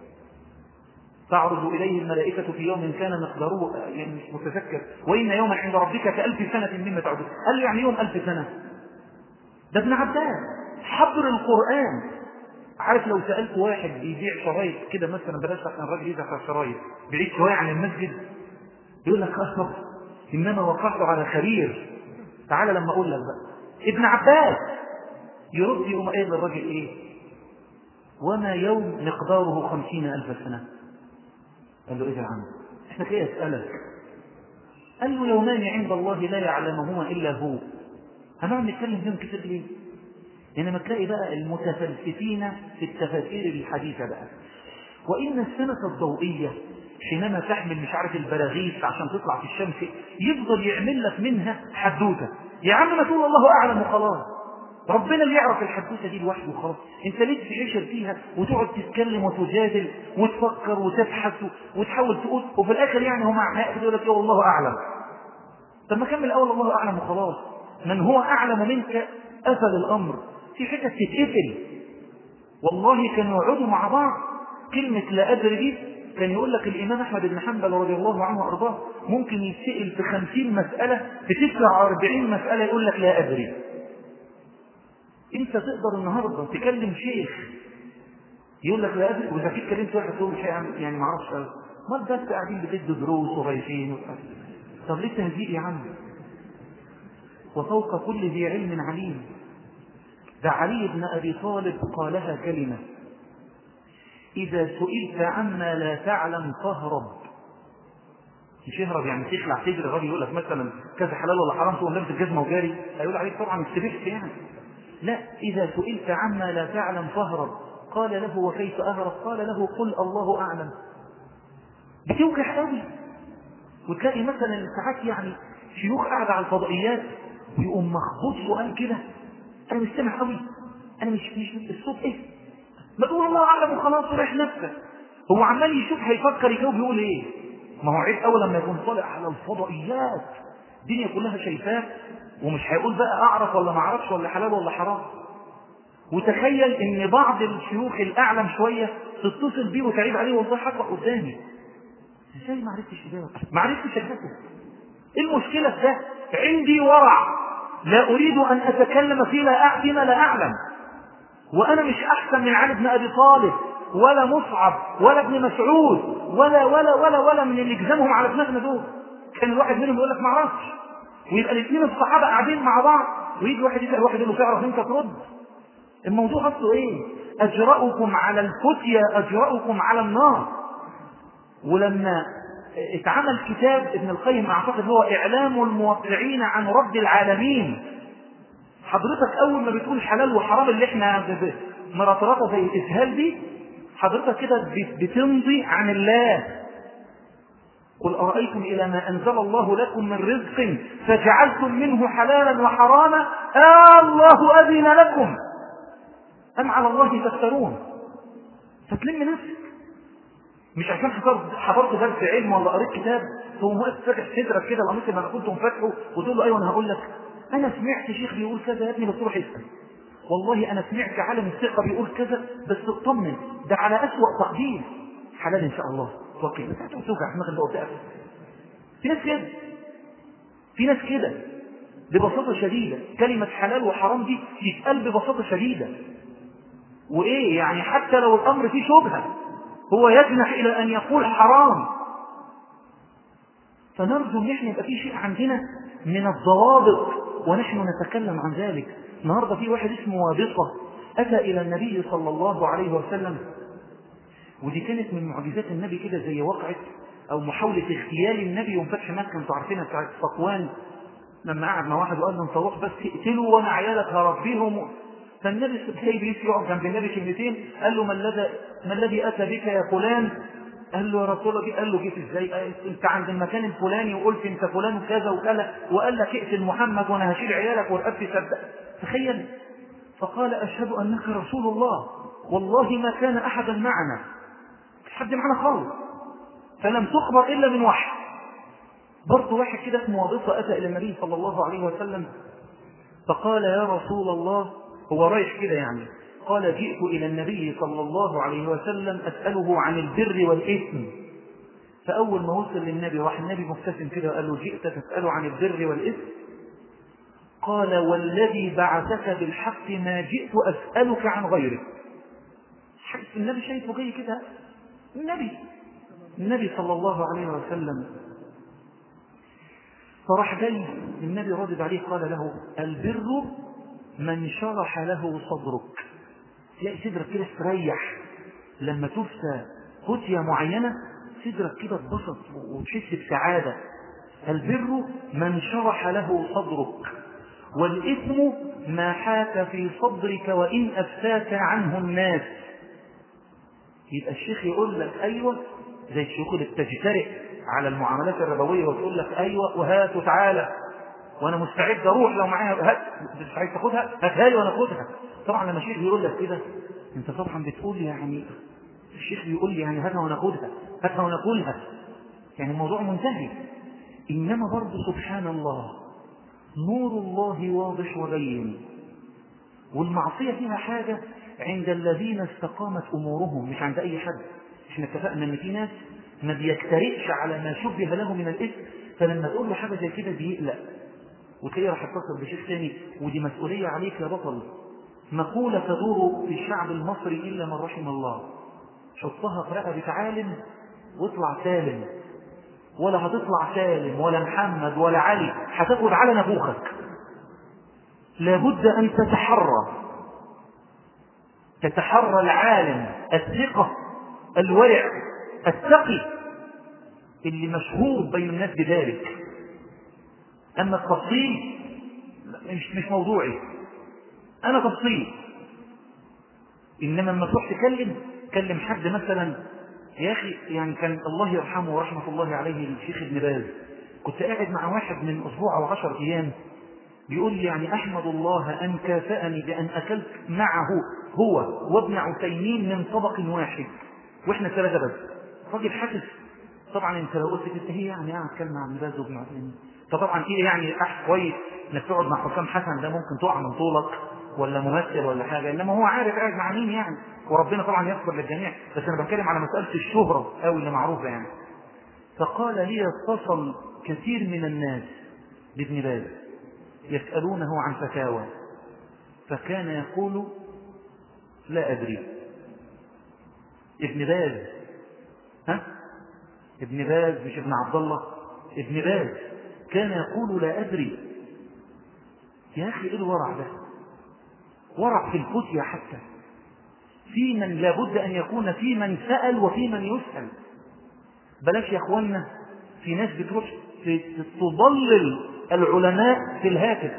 تعرض إليه الملائكة في يوم كان مقداره يعني مش متذكر وإن يوما عند ربك كألف سنة مما تعدون قال له يعني يوم ألف سنة ده ابن عباس حضر القرآن عارف لو سألت واحد بيبيع شرايط كده مثلا بلاش عشان الراجل يدفع شرايط بعيد شوية عن المسجد يقول لك أصبر إنما وقعت على خبير تعالى لما أقول لك بقى ابن عباس يرد يقوم قايل للراجل إيه وما يوم مقداره خمسين ألف سنة قال له إيه يا عم احنا كده أسألك قال له يومان عند الله لا يعلمهما إلا هو هنقعد نتكلم فيهم كتير ليه إنما تلاقي بقى المتفلسفين في التفاسير الحديثة بقى وإن السنة الضوئية حينما تحمل مش عارف البراغيث عشان تطلع في الشمس يفضل يعمل لك منها حدوتة يا عم ما تقول الله أعلم وخلاص ربنا اللي يعرف الحدوته دي لوحده وخلاص انت ليه تحشر فيها وتقعد تتكلم وتجادل وتفكر وتبحث وتحاول تقول وفي الاخر يعني هم يقول لك الله اعلم طب ما كمل اول الله اعلم وخلاص من هو اعلم منك قفل الامر في حته تتقفل والله كانوا يقعدوا مع بعض كلمه لا ادري دي كان يقول لك الامام احمد بن حنبل رضي الله عنه وارضاه ممكن يتسال في خمسين مساله في تسعة واربعين مساله يقول لك لا ادري انت تقدر النهارده تكلم شيخ يقول لك لا ادري واذا في اتكلمت واحد تقول شيء يعني ما اعرفش ما بس قاعدين بتدوا دروس وغايفين طب ليه تهزيء يا عم وفوق كل ذي علم عليم ده علي بن ابي طالب قالها كلمه اذا سئلت عما لا تعلم فاهرب مش يهرب يعني تخلع تجري الراجل يقول لك مثلا كذا حلال ولا حرام تقوم لابس الجزمه وجاري هيقول عليك طبعا استبحت يعني لا إذا سئلت عما لا تعلم فاهرب قال له وكيف أهرب قال له قل الله أعلم بتوجع قوي وتلاقي مثلا ساعات يعني شيوخ قاعدة على الفضائيات ويقوم مخبوط سؤال كده أنا مش سامع قوي أنا مش مش الصوت إيه ما تقول الله أعلم وخلاص وريح نفسك هو عمال يشوف هيفكر يجاوب يقول إيه ما هو عيب أول لما يكون طالع على الفضائيات الدنيا كلها شايفاه ومش هيقول بقى اعرف ولا ما اعرفش ولا حلال ولا حرام وتخيل ان بعض الشيوخ الاعلم شويه تتصل بيه وتعيب عليه والله حقق قدامي ازاي ما عرفتش اجاوب ما عرفتش اجاوب ايه المشكله في ده عندي ورع لا اريد ان اتكلم فيما لا فيما لا اعلم وانا مش احسن من علي بن ابي طالب ولا مصعب ولا ابن مسعود ولا ولا ولا ولا من اللي جزمهم على دماغنا دول كان الواحد منهم يقول لك ما اعرفش ويبقى الاثنين الصحابه قاعدين مع بعض ويجي واحد يسال واحد يقول له تعرف انت ترد الموضوع اصله ايه أجرأكم على الفتية أجرأكم على النار ولما اتعمل كتاب ابن القيم أعتقد هو إعلام الموقعين عن رب العالمين حضرتك أول ما بتقول حلال وحرام اللي احنا مرطرطة زي الإسهال دي حضرتك كده بتمضي عن الله قل أرأيتم إلى ما أنزل الله لكم من رزق فجعلتم منه حلالا وحراما آه الله أذن لكم أم على الله تفترون فتلم نفسك مش عشان حضرت درس علم ولا قريت كتاب تقوم واقف فاتح صدرك كده القميص اللي انا كنتم فاتحه وتقول له ايوه انا هقول لك انا سمعت شيخ بيقول كذا يا ابني بس روح اسال والله انا سمعت عالم الثقه بيقول كذا بس اطمن ده على اسوأ تقدير حلال ان شاء الله توكل بس هتقعد توجع دماغك بقى وتقف في ناس كده في ناس كده ببساطة شديدة كلمة حلال وحرام دي تتقال ببساطة شديدة وإيه يعني حتى لو الأمر فيه شبهة هو يجنح إلى أن يقول حرام فنرجو أن احنا يبقى في شيء عندنا من الضوابط ونحن نتكلم عن ذلك النهاردة في واحد اسمه وابصة أتى إلى النبي صلى الله عليه وسلم ودي كانت من معجزات النبي كده زي وقعة أو محاولة اغتيال النبي يوم فتح مكة انتوا عارفينها بتاعت صفوان لما قعد مع واحد وقال له انت روح بس اقتلوا وانا عيالك هربيهم فالنبي سايب ليس يقعد جنب النبي كلمتين قال له ما الذي ما الذي اتى بك يا فلان قال له يا رسول الله قال له جيت ازاي قال انت عند المكان الفلاني وقلت انت فلان وكذا وكذا وقال لك اقتل محمد وانا هشيل عيالك ورقبتي صدق تخيل فقال اشهد انك رسول الله والله ما كان احدا معنا مش حد معنا خالص فلم تخبر الا من وحي برضه واحد كده اسمه وابصة أتى إلى النبي صلى الله عليه وسلم فقال يا رسول الله هو رايح كده يعني قال جئت إلى النبي صلى الله عليه وسلم أسأله عن البر والإثم فأول ما وصل للنبي راح النبي مبتسم كده وقال له جئت تسأله عن البر والإثم قال والذي بعثك بالحق ما جئت أسألك عن غيره النبي شايفه جاي كده النبي النبي صلى الله عليه وسلم فراح جاي النبي رادد عليه قال له البر من شرح له صدرك تلاقي صدرك كده استريح لما تفتى فتية معينة صدرك كده اتبسط وتحس بسعادة البر من شرح له صدرك والإثم ما حاك في صدرك وإن أفتاك عنه الناس يبقى الشيخ يقول لك أيوة زي الشيوخ اللي بتجترئ على المعاملات الربوية وتقول لك أيوة وهات وتعالى وأنا مستعد أروح لو معايا هات مش عايز تاخدها هاتها لي وأنا أخدها طبعا لما الشيخ بيقول لك كده أنت طبعا بتقول يعني الشيخ بيقول لي يعني هاتها وأنا أخدها هاتها وأنا أكلها يعني الموضوع منتهي إنما برضه سبحان الله نور الله واضح وبين والمعصية فيها حاجة عند الذين استقامت أمورهم مش عند أي حد احنا اتفقنا ان في ناس ما بيجترئش على ما شبه له من الاسم فلما تقول له حاجه زي كده بيقلق وتلاقيه راح يتصل بشيخ ثاني ودي مسؤوليه عليك يا بطل مقوله تدور في الشعب المصري الا من رحم الله حطها في رقبه عالم واطلع سالم ولا هتطلع سالم ولا محمد ولا علي هتاخد على نبوخك لابد ان تتحرى تتحرى العالم الثقه الورع التقي اللي مشهور بين الناس بذلك أما التفصيل مش مش موضوعي أنا تفصيل إنما لما تروح تكلم كلم حد مثلا يا أخي يعني كان الله يرحمه ورحمة الله عليه الشيخ ابن باز كنت قاعد مع واحد من أسبوع أو عشر أيام بيقول لي يعني أحمد الله أن كافأني بأن أكلت معه هو وابن عثيمين من طبق واحد واحنا ثلاثة بس راجل حاسس طبعا انت لو قلت انت هي يعني قاعد اتكلم عن باز وابن عثيمين فطبعا ايه يعني احسن كويس انك تقعد مع حسام حسن ده ممكن تقع من طولك ولا ممثل ولا حاجه انما هو عارف قاعد مع مين يعني وربنا طبعا يغفر للجميع بس انا بتكلم على مساله الشهره قوي اللي معروفه يعني فقال لي اتصل كثير من الناس بابن باز يسالونه عن فتاوى فكان يقول لا ادري ابن باز ها ابن باز مش ابن عبد الله ابن باز كان يقول لا أدري يا أخي إيه الورع ده ورع في الفتية حتى في من لابد أن يكون في من سأل وفي من يسأل بلاش يا أخوانا في ناس بتروح تضلل العلماء في الهاتف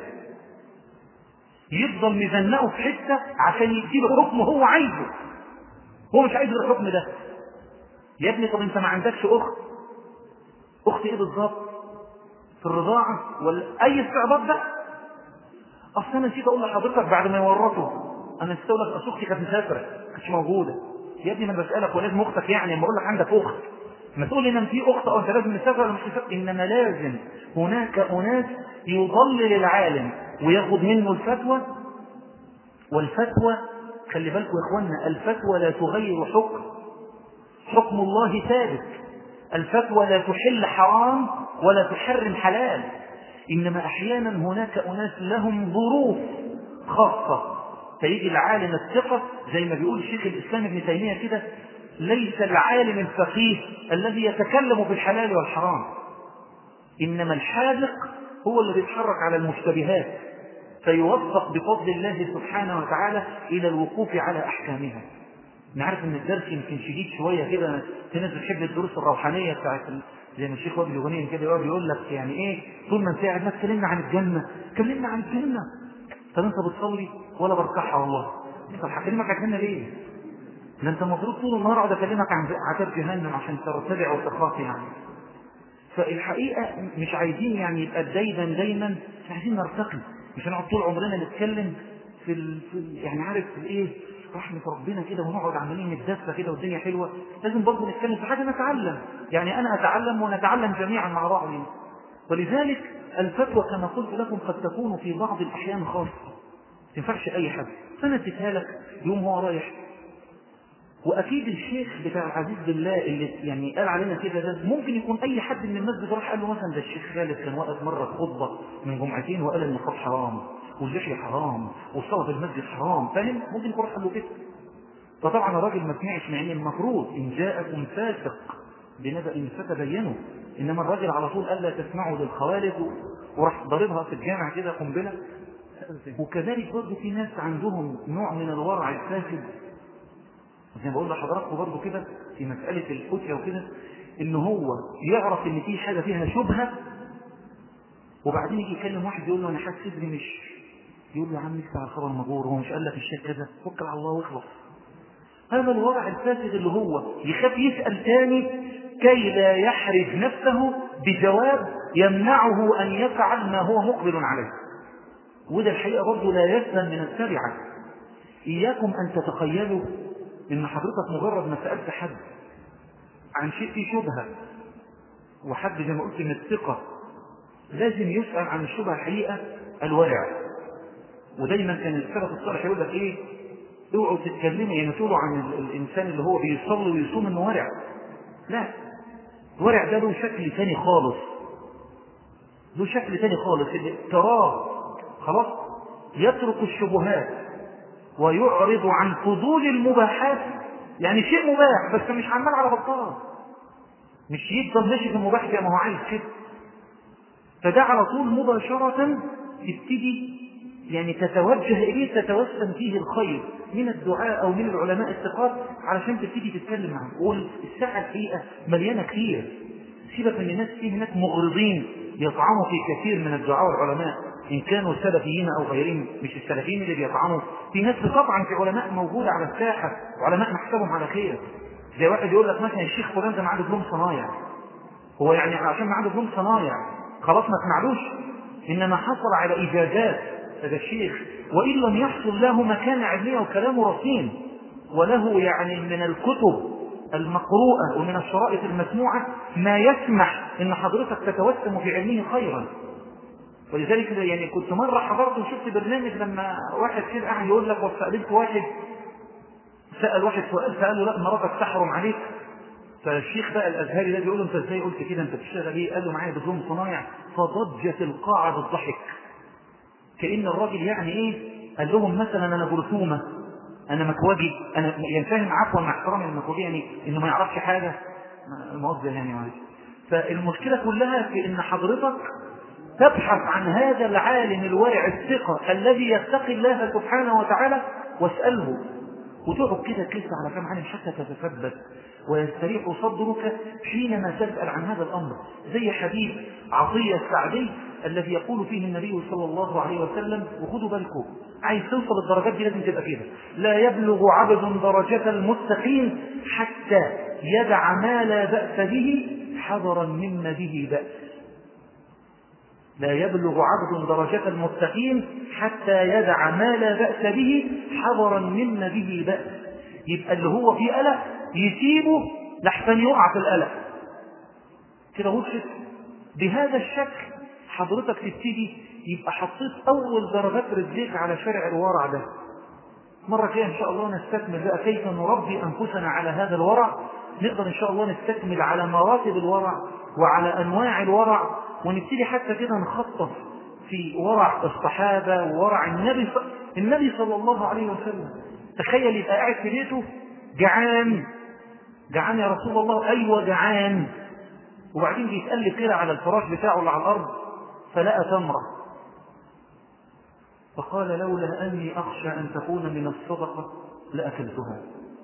يفضل مزنقه في حتة عشان يديله حكم هو عايزه هو مش عايز الحكم ده يا ابني طب انت ما عندكش اخت اخت ايه بالظبط في الرضاعة ولا اي استعباط ده اصل انا نسيت اقول لحضرتك بعد ما يورطوا انا نسيت اقول لك اصل اختي كانت مسافره ما كانتش موجوده يا ابني ما بسالك ولازم اختك يعني لما اقول لك عندك اخت ما تقول لي ان في اخت او انت لازم تسافر ولا مش تسافر انما لازم هناك اناس يضلل العالم وياخذ منه الفتوى والفتوى خلي بالكم يا اخوانا الفتوى لا تغير حكم حكم الله ثابت الفتوى لا تحل حرام ولا تحرم حلال إنما أحيانا هناك أناس لهم ظروف خاصة فيجي العالم الثقة زي ما بيقول شيخ الإسلام ابن تيمية كده ليس العالم الفقيه الذي يتكلم في الحلال والحرام إنما الحاذق هو الذي يتحرك على المشتبهات فيوفق بفضل الله سبحانه وتعالى إلى الوقوف على أحكامها نعرف ان الدرس يمكن شديد شويه كده في ناس بتحب الدروس الروحانيه بتاعت زي ما الشيخ وائل يغنين كده يقعد يقول لك يعني ايه طول ما انت قاعد ما تكلمنا عن الجنه كلمنا عن الجنه طب انت بتصلي ولا بركعها والله طب هكلمك عن الجنه ليه؟ ده انت المفروض طول النهار اقعد اكلمك عن عذاب جهنم عشان ترتدع وتخاف يعني فالحقيقه مش عايزين يعني يبقى دايما دايما عايزين نرتقي مش هنقعد طول عمرنا نتكلم في, ال... في يعني عارف في الايه رحمة ربنا كده ونقعد عمالين نتدفى كده والدنيا حلوة لازم برضه نتكلم في حاجة نتعلم يعني أنا أتعلم ونتعلم جميعا مع بعضنا ولذلك الفتوى كما قلت لكم قد تكون في بعض الأحيان خاصة ما تنفعش أي حد فأنا اديتها لك يوم هو رايح وأكيد الشيخ بتاع العزيز بالله اللي يعني قال علينا كده ده ممكن يكون أي حد من المسجد راح قال له مثلا ده الشيخ خالد كان واقف مرة في خطبة من جمعتين وقال النقاب حرام واللحية حرام والصلاة في المسجد حرام فاهم ممكن يكون راح قال له كده فطبعا الراجل ما سمعش مع ان المفروض ان جاءكم فاسق بنبأ فتبينوا انما الراجل على طول قال لا تسمعوا للخوالد وراح ضاربها في الجامع كده قنبله وكذلك برضه في ناس عندهم نوع من الورع الفاسد زي ما بقول لحضراتكم برضه كده في مسألة الفتية وكده ان هو يعرف ان في حاجة فيها شبهة وبعدين يجي يكلم واحد يقول له انا حاسس صدري مش يقول له يا عم لسه على الخبر المجور هو مش قال لك الشيخ كذا توكل على الله واخلص هذا الورع الفاسد اللي هو يخاف يسأل تاني كي لا يحرج نفسه بجواب يمنعه أن يفعل ما هو مقبل عليه وده الحقيقة برضه لا يسلم من التبعة إياكم أن تتخيلوا إن حضرتك مجرد ما سألت حد عن شيء فيه شبهة وحد زي ما قلت من الثقة لازم يسأل عن الشبهة الحقيقة الورع ودايما كان السلف الصالح يقول لك ايه اوعوا تتكلموا يعني تقولوا عن الانسان اللي هو بيصلي ويصوم انه ورع لا الورع ده له شكل ثاني خالص له شكل ثاني خالص اللي تراه خلاص يترك الشبهات ويعرض عن فضول المباحات يعني شيء مباح بس مش عمال على بطال مش يفضل ماشي في المباح زي ما هو عايز كده فده على طول مباشرة تبتدي يعني تتوجه إليه تتوسم فيه الخير من الدعاء أو من العلماء الثقات علشان تبتدي تتكلم معه والساعة الحقيقة مليانة كتير سيبك من الناس فيه هناك مغرضين يطعنوا في كثير من الدعاء والعلماء إن كانوا سلفيين أو غيرهم مش السلفيين اللي بيطعنوا في ناس طبعا في علماء موجودة على الساحة وعلماء نحسبهم على خير زي واحد يقول لك مثلا الشيخ فلان ده معاه دبلوم صنايع هو يعني عشان معاه دبلوم صنايع خلاص ما تسمعلوش إنما حصل على إجازات هذا الشيخ وإن لم يحصل له مكان علمية وكلامه رصين وله يعني من الكتب المقروءة ومن الشرائط المسموعة ما يسمح ان حضرتك تتوسم في علمه خيرا ولذلك يعني كنت مرة حضرت وشفت برنامج لما واحد كده قاعد يقول لك وسألت واحد سأل واحد سؤال فقال له لا مراتك تحرم عليك فالشيخ بقى الازهري ده بيقول له انت ازاي قلت كده انت بتشتغل ايه؟ قال له معايا دبلوم صنايع فضجت القاعة بالضحك كأن الراجل يعني ايه قال لهم مثلا انا جرثومة انا مكوجي انا يعني فاهم عفوا مع احترامي المكوجي يعني انه ما يعرفش حاجة الموظف يعني معلش فالمشكلة كلها في ان حضرتك تبحث عن هذا العالم الورع الثقة الذي يتقي الله سبحانه وتعالى واسأله وتقعد كده تلف على كم عالم حتى تتثبت ويستريح صدرك حينما تسأل عن هذا الأمر زي حديث عطية السعدي الذي يقول فيه النبي صلى الله عليه وسلم وخذوا بالكم عايز توصل الدرجات دي لازم تبقى كده لا يبلغ عبد درجة المستقيم حتى يدع ما لا بأس به حذرا مما به بأس لا يبلغ عبد درجة المستقيم حتى يدع ما لا بأس به حذرا مما به بأس يبقى اللي هو فيه قلق يسيبه لحسن يقع في القلق كده وصلت بهذا الشكل حضرتك تبتدي يبقى حطيت أول درجات رجليك على شارع الورع ده مرة كده إن شاء الله نستكمل بقى كيف نربي أنفسنا على هذا الورع نقدر إن شاء الله نستكمل على مراتب الورع وعلى أنواع الورع ونبتدي حتى كده نخطط في ورع الصحابة وورع النبي النبي صلى الله عليه وسلم تخيل يبقى قاعد في بيته جعان جعان يا رسول الله أيوة جعان وبعدين بيتقلب كده على الفراش بتاعه اللي على الأرض فلقى تمرة فقال لولا أني أخشى أن تكون من الصدقة لأكلتها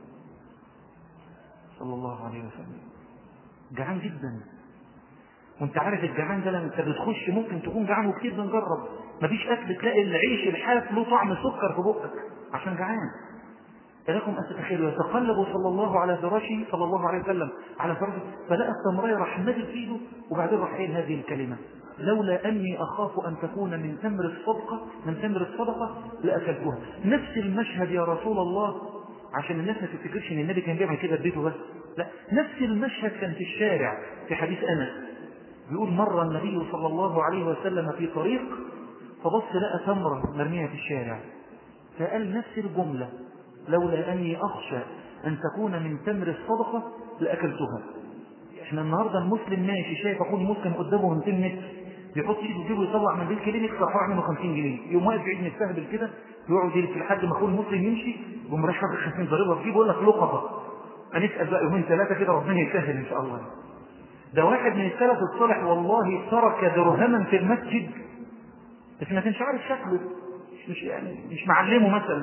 صلى الله عليه وسلم جعان جدا وانت عارف الجعان ده لما انت بتخش ممكن تكون جعان وكتير بنجرب مفيش اكل تلاقي العيش الحاف له طعم سكر في بقك عشان جعان فلكم أن تتخيلوا يتقلب صلى الله على فراشه صلى الله عليه وسلم على فراشه فلقى التمرية راح نزل في ايده وبعدين راح قايل هذه الكلمة لولا أني أخاف أن تكون من تمر الصدقة من تمر الصدقة لأكلتها نفس المشهد يا رسول الله عشان الناس ما تفتكرش ان النبي كان بيعمل كده في بيته بس لا نفس المشهد كان في الشارع في حديث أنس بيقول مر النبي صلى الله عليه وسلم في طريق فبص لقى تمرة مرمية في الشارع فقال نفس الجملة لولا أني أخشى أن تكون من تمر الصدقة لأكلتها احنا النهاردة المسلم ماشي شايف أخوه المسلم قدامه 200 متر بيحط ايده في جيبه يطلع من بيت كلينك راح منه 50 جنيه يقوم واقف بعيد مستهبل كده ويقعد يلف لحد ما اخوه المسلم يمشي يقوم رايح واخد 50 ضريبه في جيبه يقول لك لقطه هنسال بقى يومين ثلاثه كده ربنا يسهل ان شاء الله ده واحد من السلف الصالح والله ترك درهما في المسجد بس ما كانش عارف شكله مش, مش يعني مش معلمه مثلا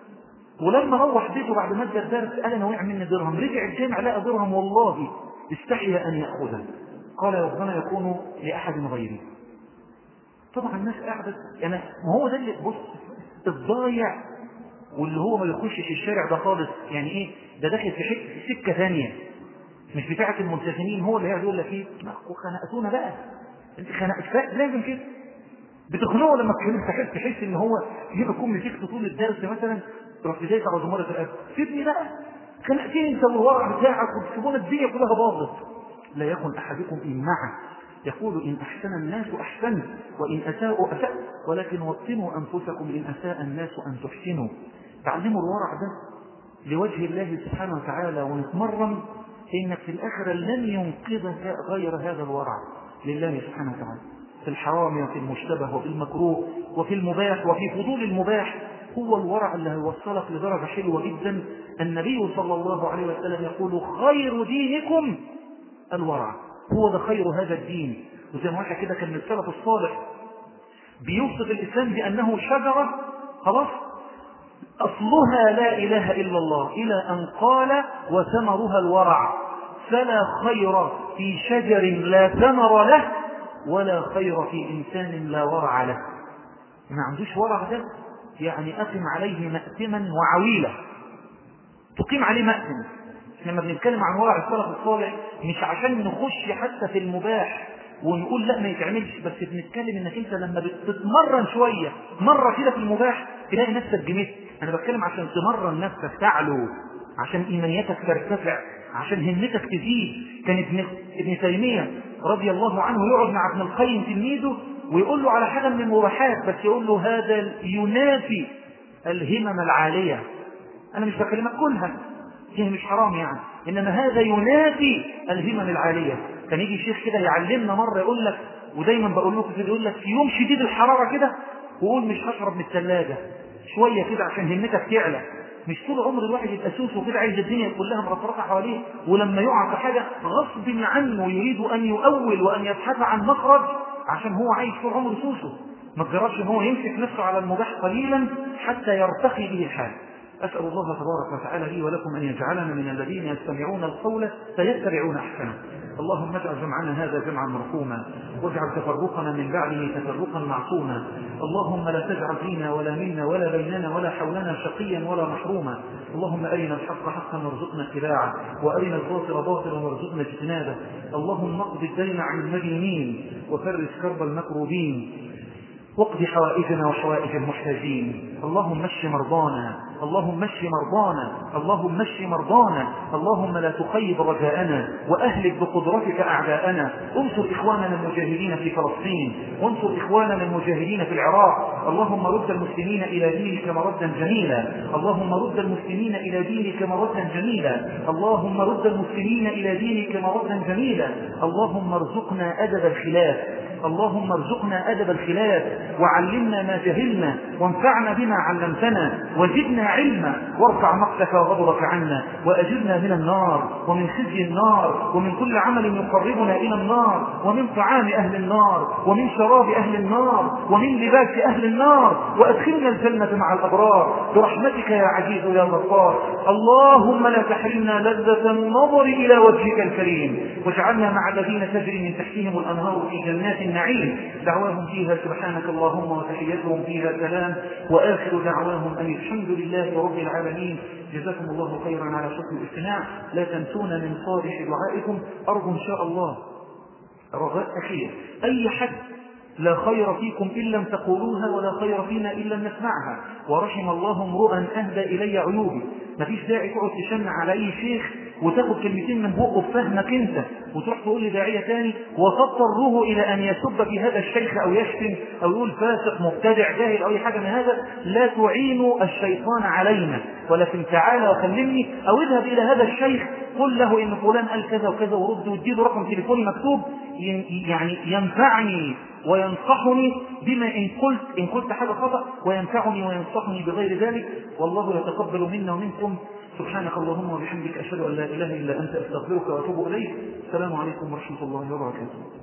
ولما روح بيته بعد ما ادى الدرس قال انا وقع مني درهم رجع الجامع لقى درهم والله استحيا ان ياخذه قال ربنا يكون لاحد غيري طبعا الناس قاعده يعني ما هو ده اللي بص الضايع واللي هو ما يخشش الشارع ده خالص يعني ايه ده داخل في حته سكه ثانيه مش بتاعه الملتزمين هو اللي هيقعد يقول لك ايه خنقتونا بقى انت خنقت لازم كده بتخنقه لما تحس تحس ان هو يجيب مسكت طول الدرس مثلا تروح في زيت على زمرة الأب سيبني بقى خنقتين انت والورع بتاعك وتسيبونا الدنيا كلها باظت لا يكن أحدكم إن معه يقول إن أحسن الناس أحسنت وإن أساءوا أسأت ولكن وطنوا أنفسكم إن أساء الناس أن تحسنوا تعلموا الورع ده لوجه الله سبحانه وتعالى ونتمرن إنك في الآخرة لن ينقذك غير هذا الورع لله سبحانه وتعالى في الحرام وفي المشتبه وفي المكروه وفي المباح وفي فضول المباح هو الورع اللي هيوصلك لدرجة حلوة جدا النبي صلى الله عليه وسلم يقول خير دينكم الورع هو ده خير هذا الدين وزي ما واحد كده كان من السلف الصالح بيوصف الإسلام بأنه شجرة خلاص أصلها لا إله إلا الله إلى أن قال وثمرها الورع فلا خير في شجر لا ثمر له ولا خير في إنسان لا ورع له ما عندوش ورع ده يعني أقم عليه مأتما وعويلة تقيم عليه مأتم لما بنتكلم عن ورع السلف الصالح مش عشان نخش حتى في المباح ونقول لا ما يتعملش بس بنتكلم انك انت لما بتتمرن شوية مرة كده في المباح تلاقي نفسك جميت انا بتكلم عشان تمرن نفسك تعلو عشان ايمانيتك ترتفع عشان همتك تزيد كان ابن ابن تيمية رضي الله عنه يقعد مع ابن القيم تلميذه ويقول له على حاجة من المباحات بس يقول له هذا ينافي الهمم العالية أنا مش بكلمك كلها هي مش حرام يعني إنما هذا ينافي الهمم العالية كان يجي شيخ كده يعلمنا مرة يقول لك ودايما بقول لكم كده يقول لك في يوم شديد الحرارة كده وقول مش هشرب من الثلاجة شوية كده عشان همتك تعلى مش طول عمر الواحد يبقى سوس وكده عايز الدنيا كلها مرفرقة حواليه ولما يقع في حاجة غصب عنه يريد أن يؤول وأن يبحث عن مخرج عشان هو عايش طول عمره سوسه ما تجربش ان هو يمسك نفسه على المباح قليلا حتى يرتقي به الحال أسأل الله تبارك وتعالى لي ولكم أن يجعلنا من الذين يستمعون القول فيتبعون أحسنه اللهم اجعل جمعنا هذا جمعا مرحوما واجعل تفرقنا من بعده تفرقا معصوما اللهم لا تجعل فينا ولا منا ولا بيننا ولا حولنا شقيا ولا محروما اللهم أرنا الحق حقا وارزقنا اتباعه وأرنا الباطل باطلا وارزقنا اجتنابه اللهم اقض الدين عن المدينين وفرج كرب المكروبين واقض حوائجنا وحوائج المحتاجين اللهم مش مرضانا اللهم مش مرضانا اللهم مش مرضانا اللهم لا تخيب رجاءنا وأهلك بقدرتك أعداءنا انصر إخواننا المجاهدين في فلسطين وانصر إخواننا المجاهدين في العراق اللهم رد المسلمين إلى دينك مردا جميلا اللهم رد المسلمين إلى دينك مردا جميلا اللهم رد المسلمين إلى دينك مردا جميلا اللهم ارزقنا أدب الخلاف اللهم ارزقنا أدب الخلاف وعلمنا ما جهلنا وانفعنا بما علمتنا وزدنا علما وارفع مقتك وغضبك عنا وأجرنا من النار ومن خزي النار ومن كل عمل يقربنا إلى النار ومن طعام أهل النار ومن شراب أهل النار ومن لباس أهل النار وأدخلنا الجنة مع الأبرار برحمتك يا عزيز يا غفار اللهم لا تحرمنا لذة النظر إلى وجهك الكريم واجعلنا مع الذين تجري من تحتهم الأنهار في جنات النعيم دعواهم فيها سبحانك اللهم وتحيتهم فيها سلام وآخر دعواهم أن الحمد لله رب العالمين جزاكم الله خيرا على حسن الاستماع لا تنسونا من صالح دعائكم أرجو إن شاء الله رغاء أخير أي حد لا خير فيكم إن لم تقولوها ولا خير فينا إن لم نسمعها ورحم الله امرؤا أهدى إلي عيوبي مفيش داعي تقعد تشن على أي شيخ وتاخد كلمتين من بقه بفهمك انت وتروح تقول لداعية تاني وتضطره إلى أن يسب في هذا الشيخ أو يشتم أو يقول فاسق مبتدع جاهل أو أي حاجة من هذا لا تعين الشيطان علينا ولكن تعالى وكلمني أو اذهب إلى هذا الشيخ قل له إن فلان قال كذا وكذا ورد واديله رقم تليفوني مكتوب يعني ينفعني وينصحني بما إن قلت إن قلت حاجة خطأ وينفعني وينصحني بغير ذلك والله يتقبل منا ومنكم سبحانك اللهم وبحمدك أشهد أن لا إله إلا أنت أستغفرك وأتوب إليك السلام عليكم ورحمة الله وبركاته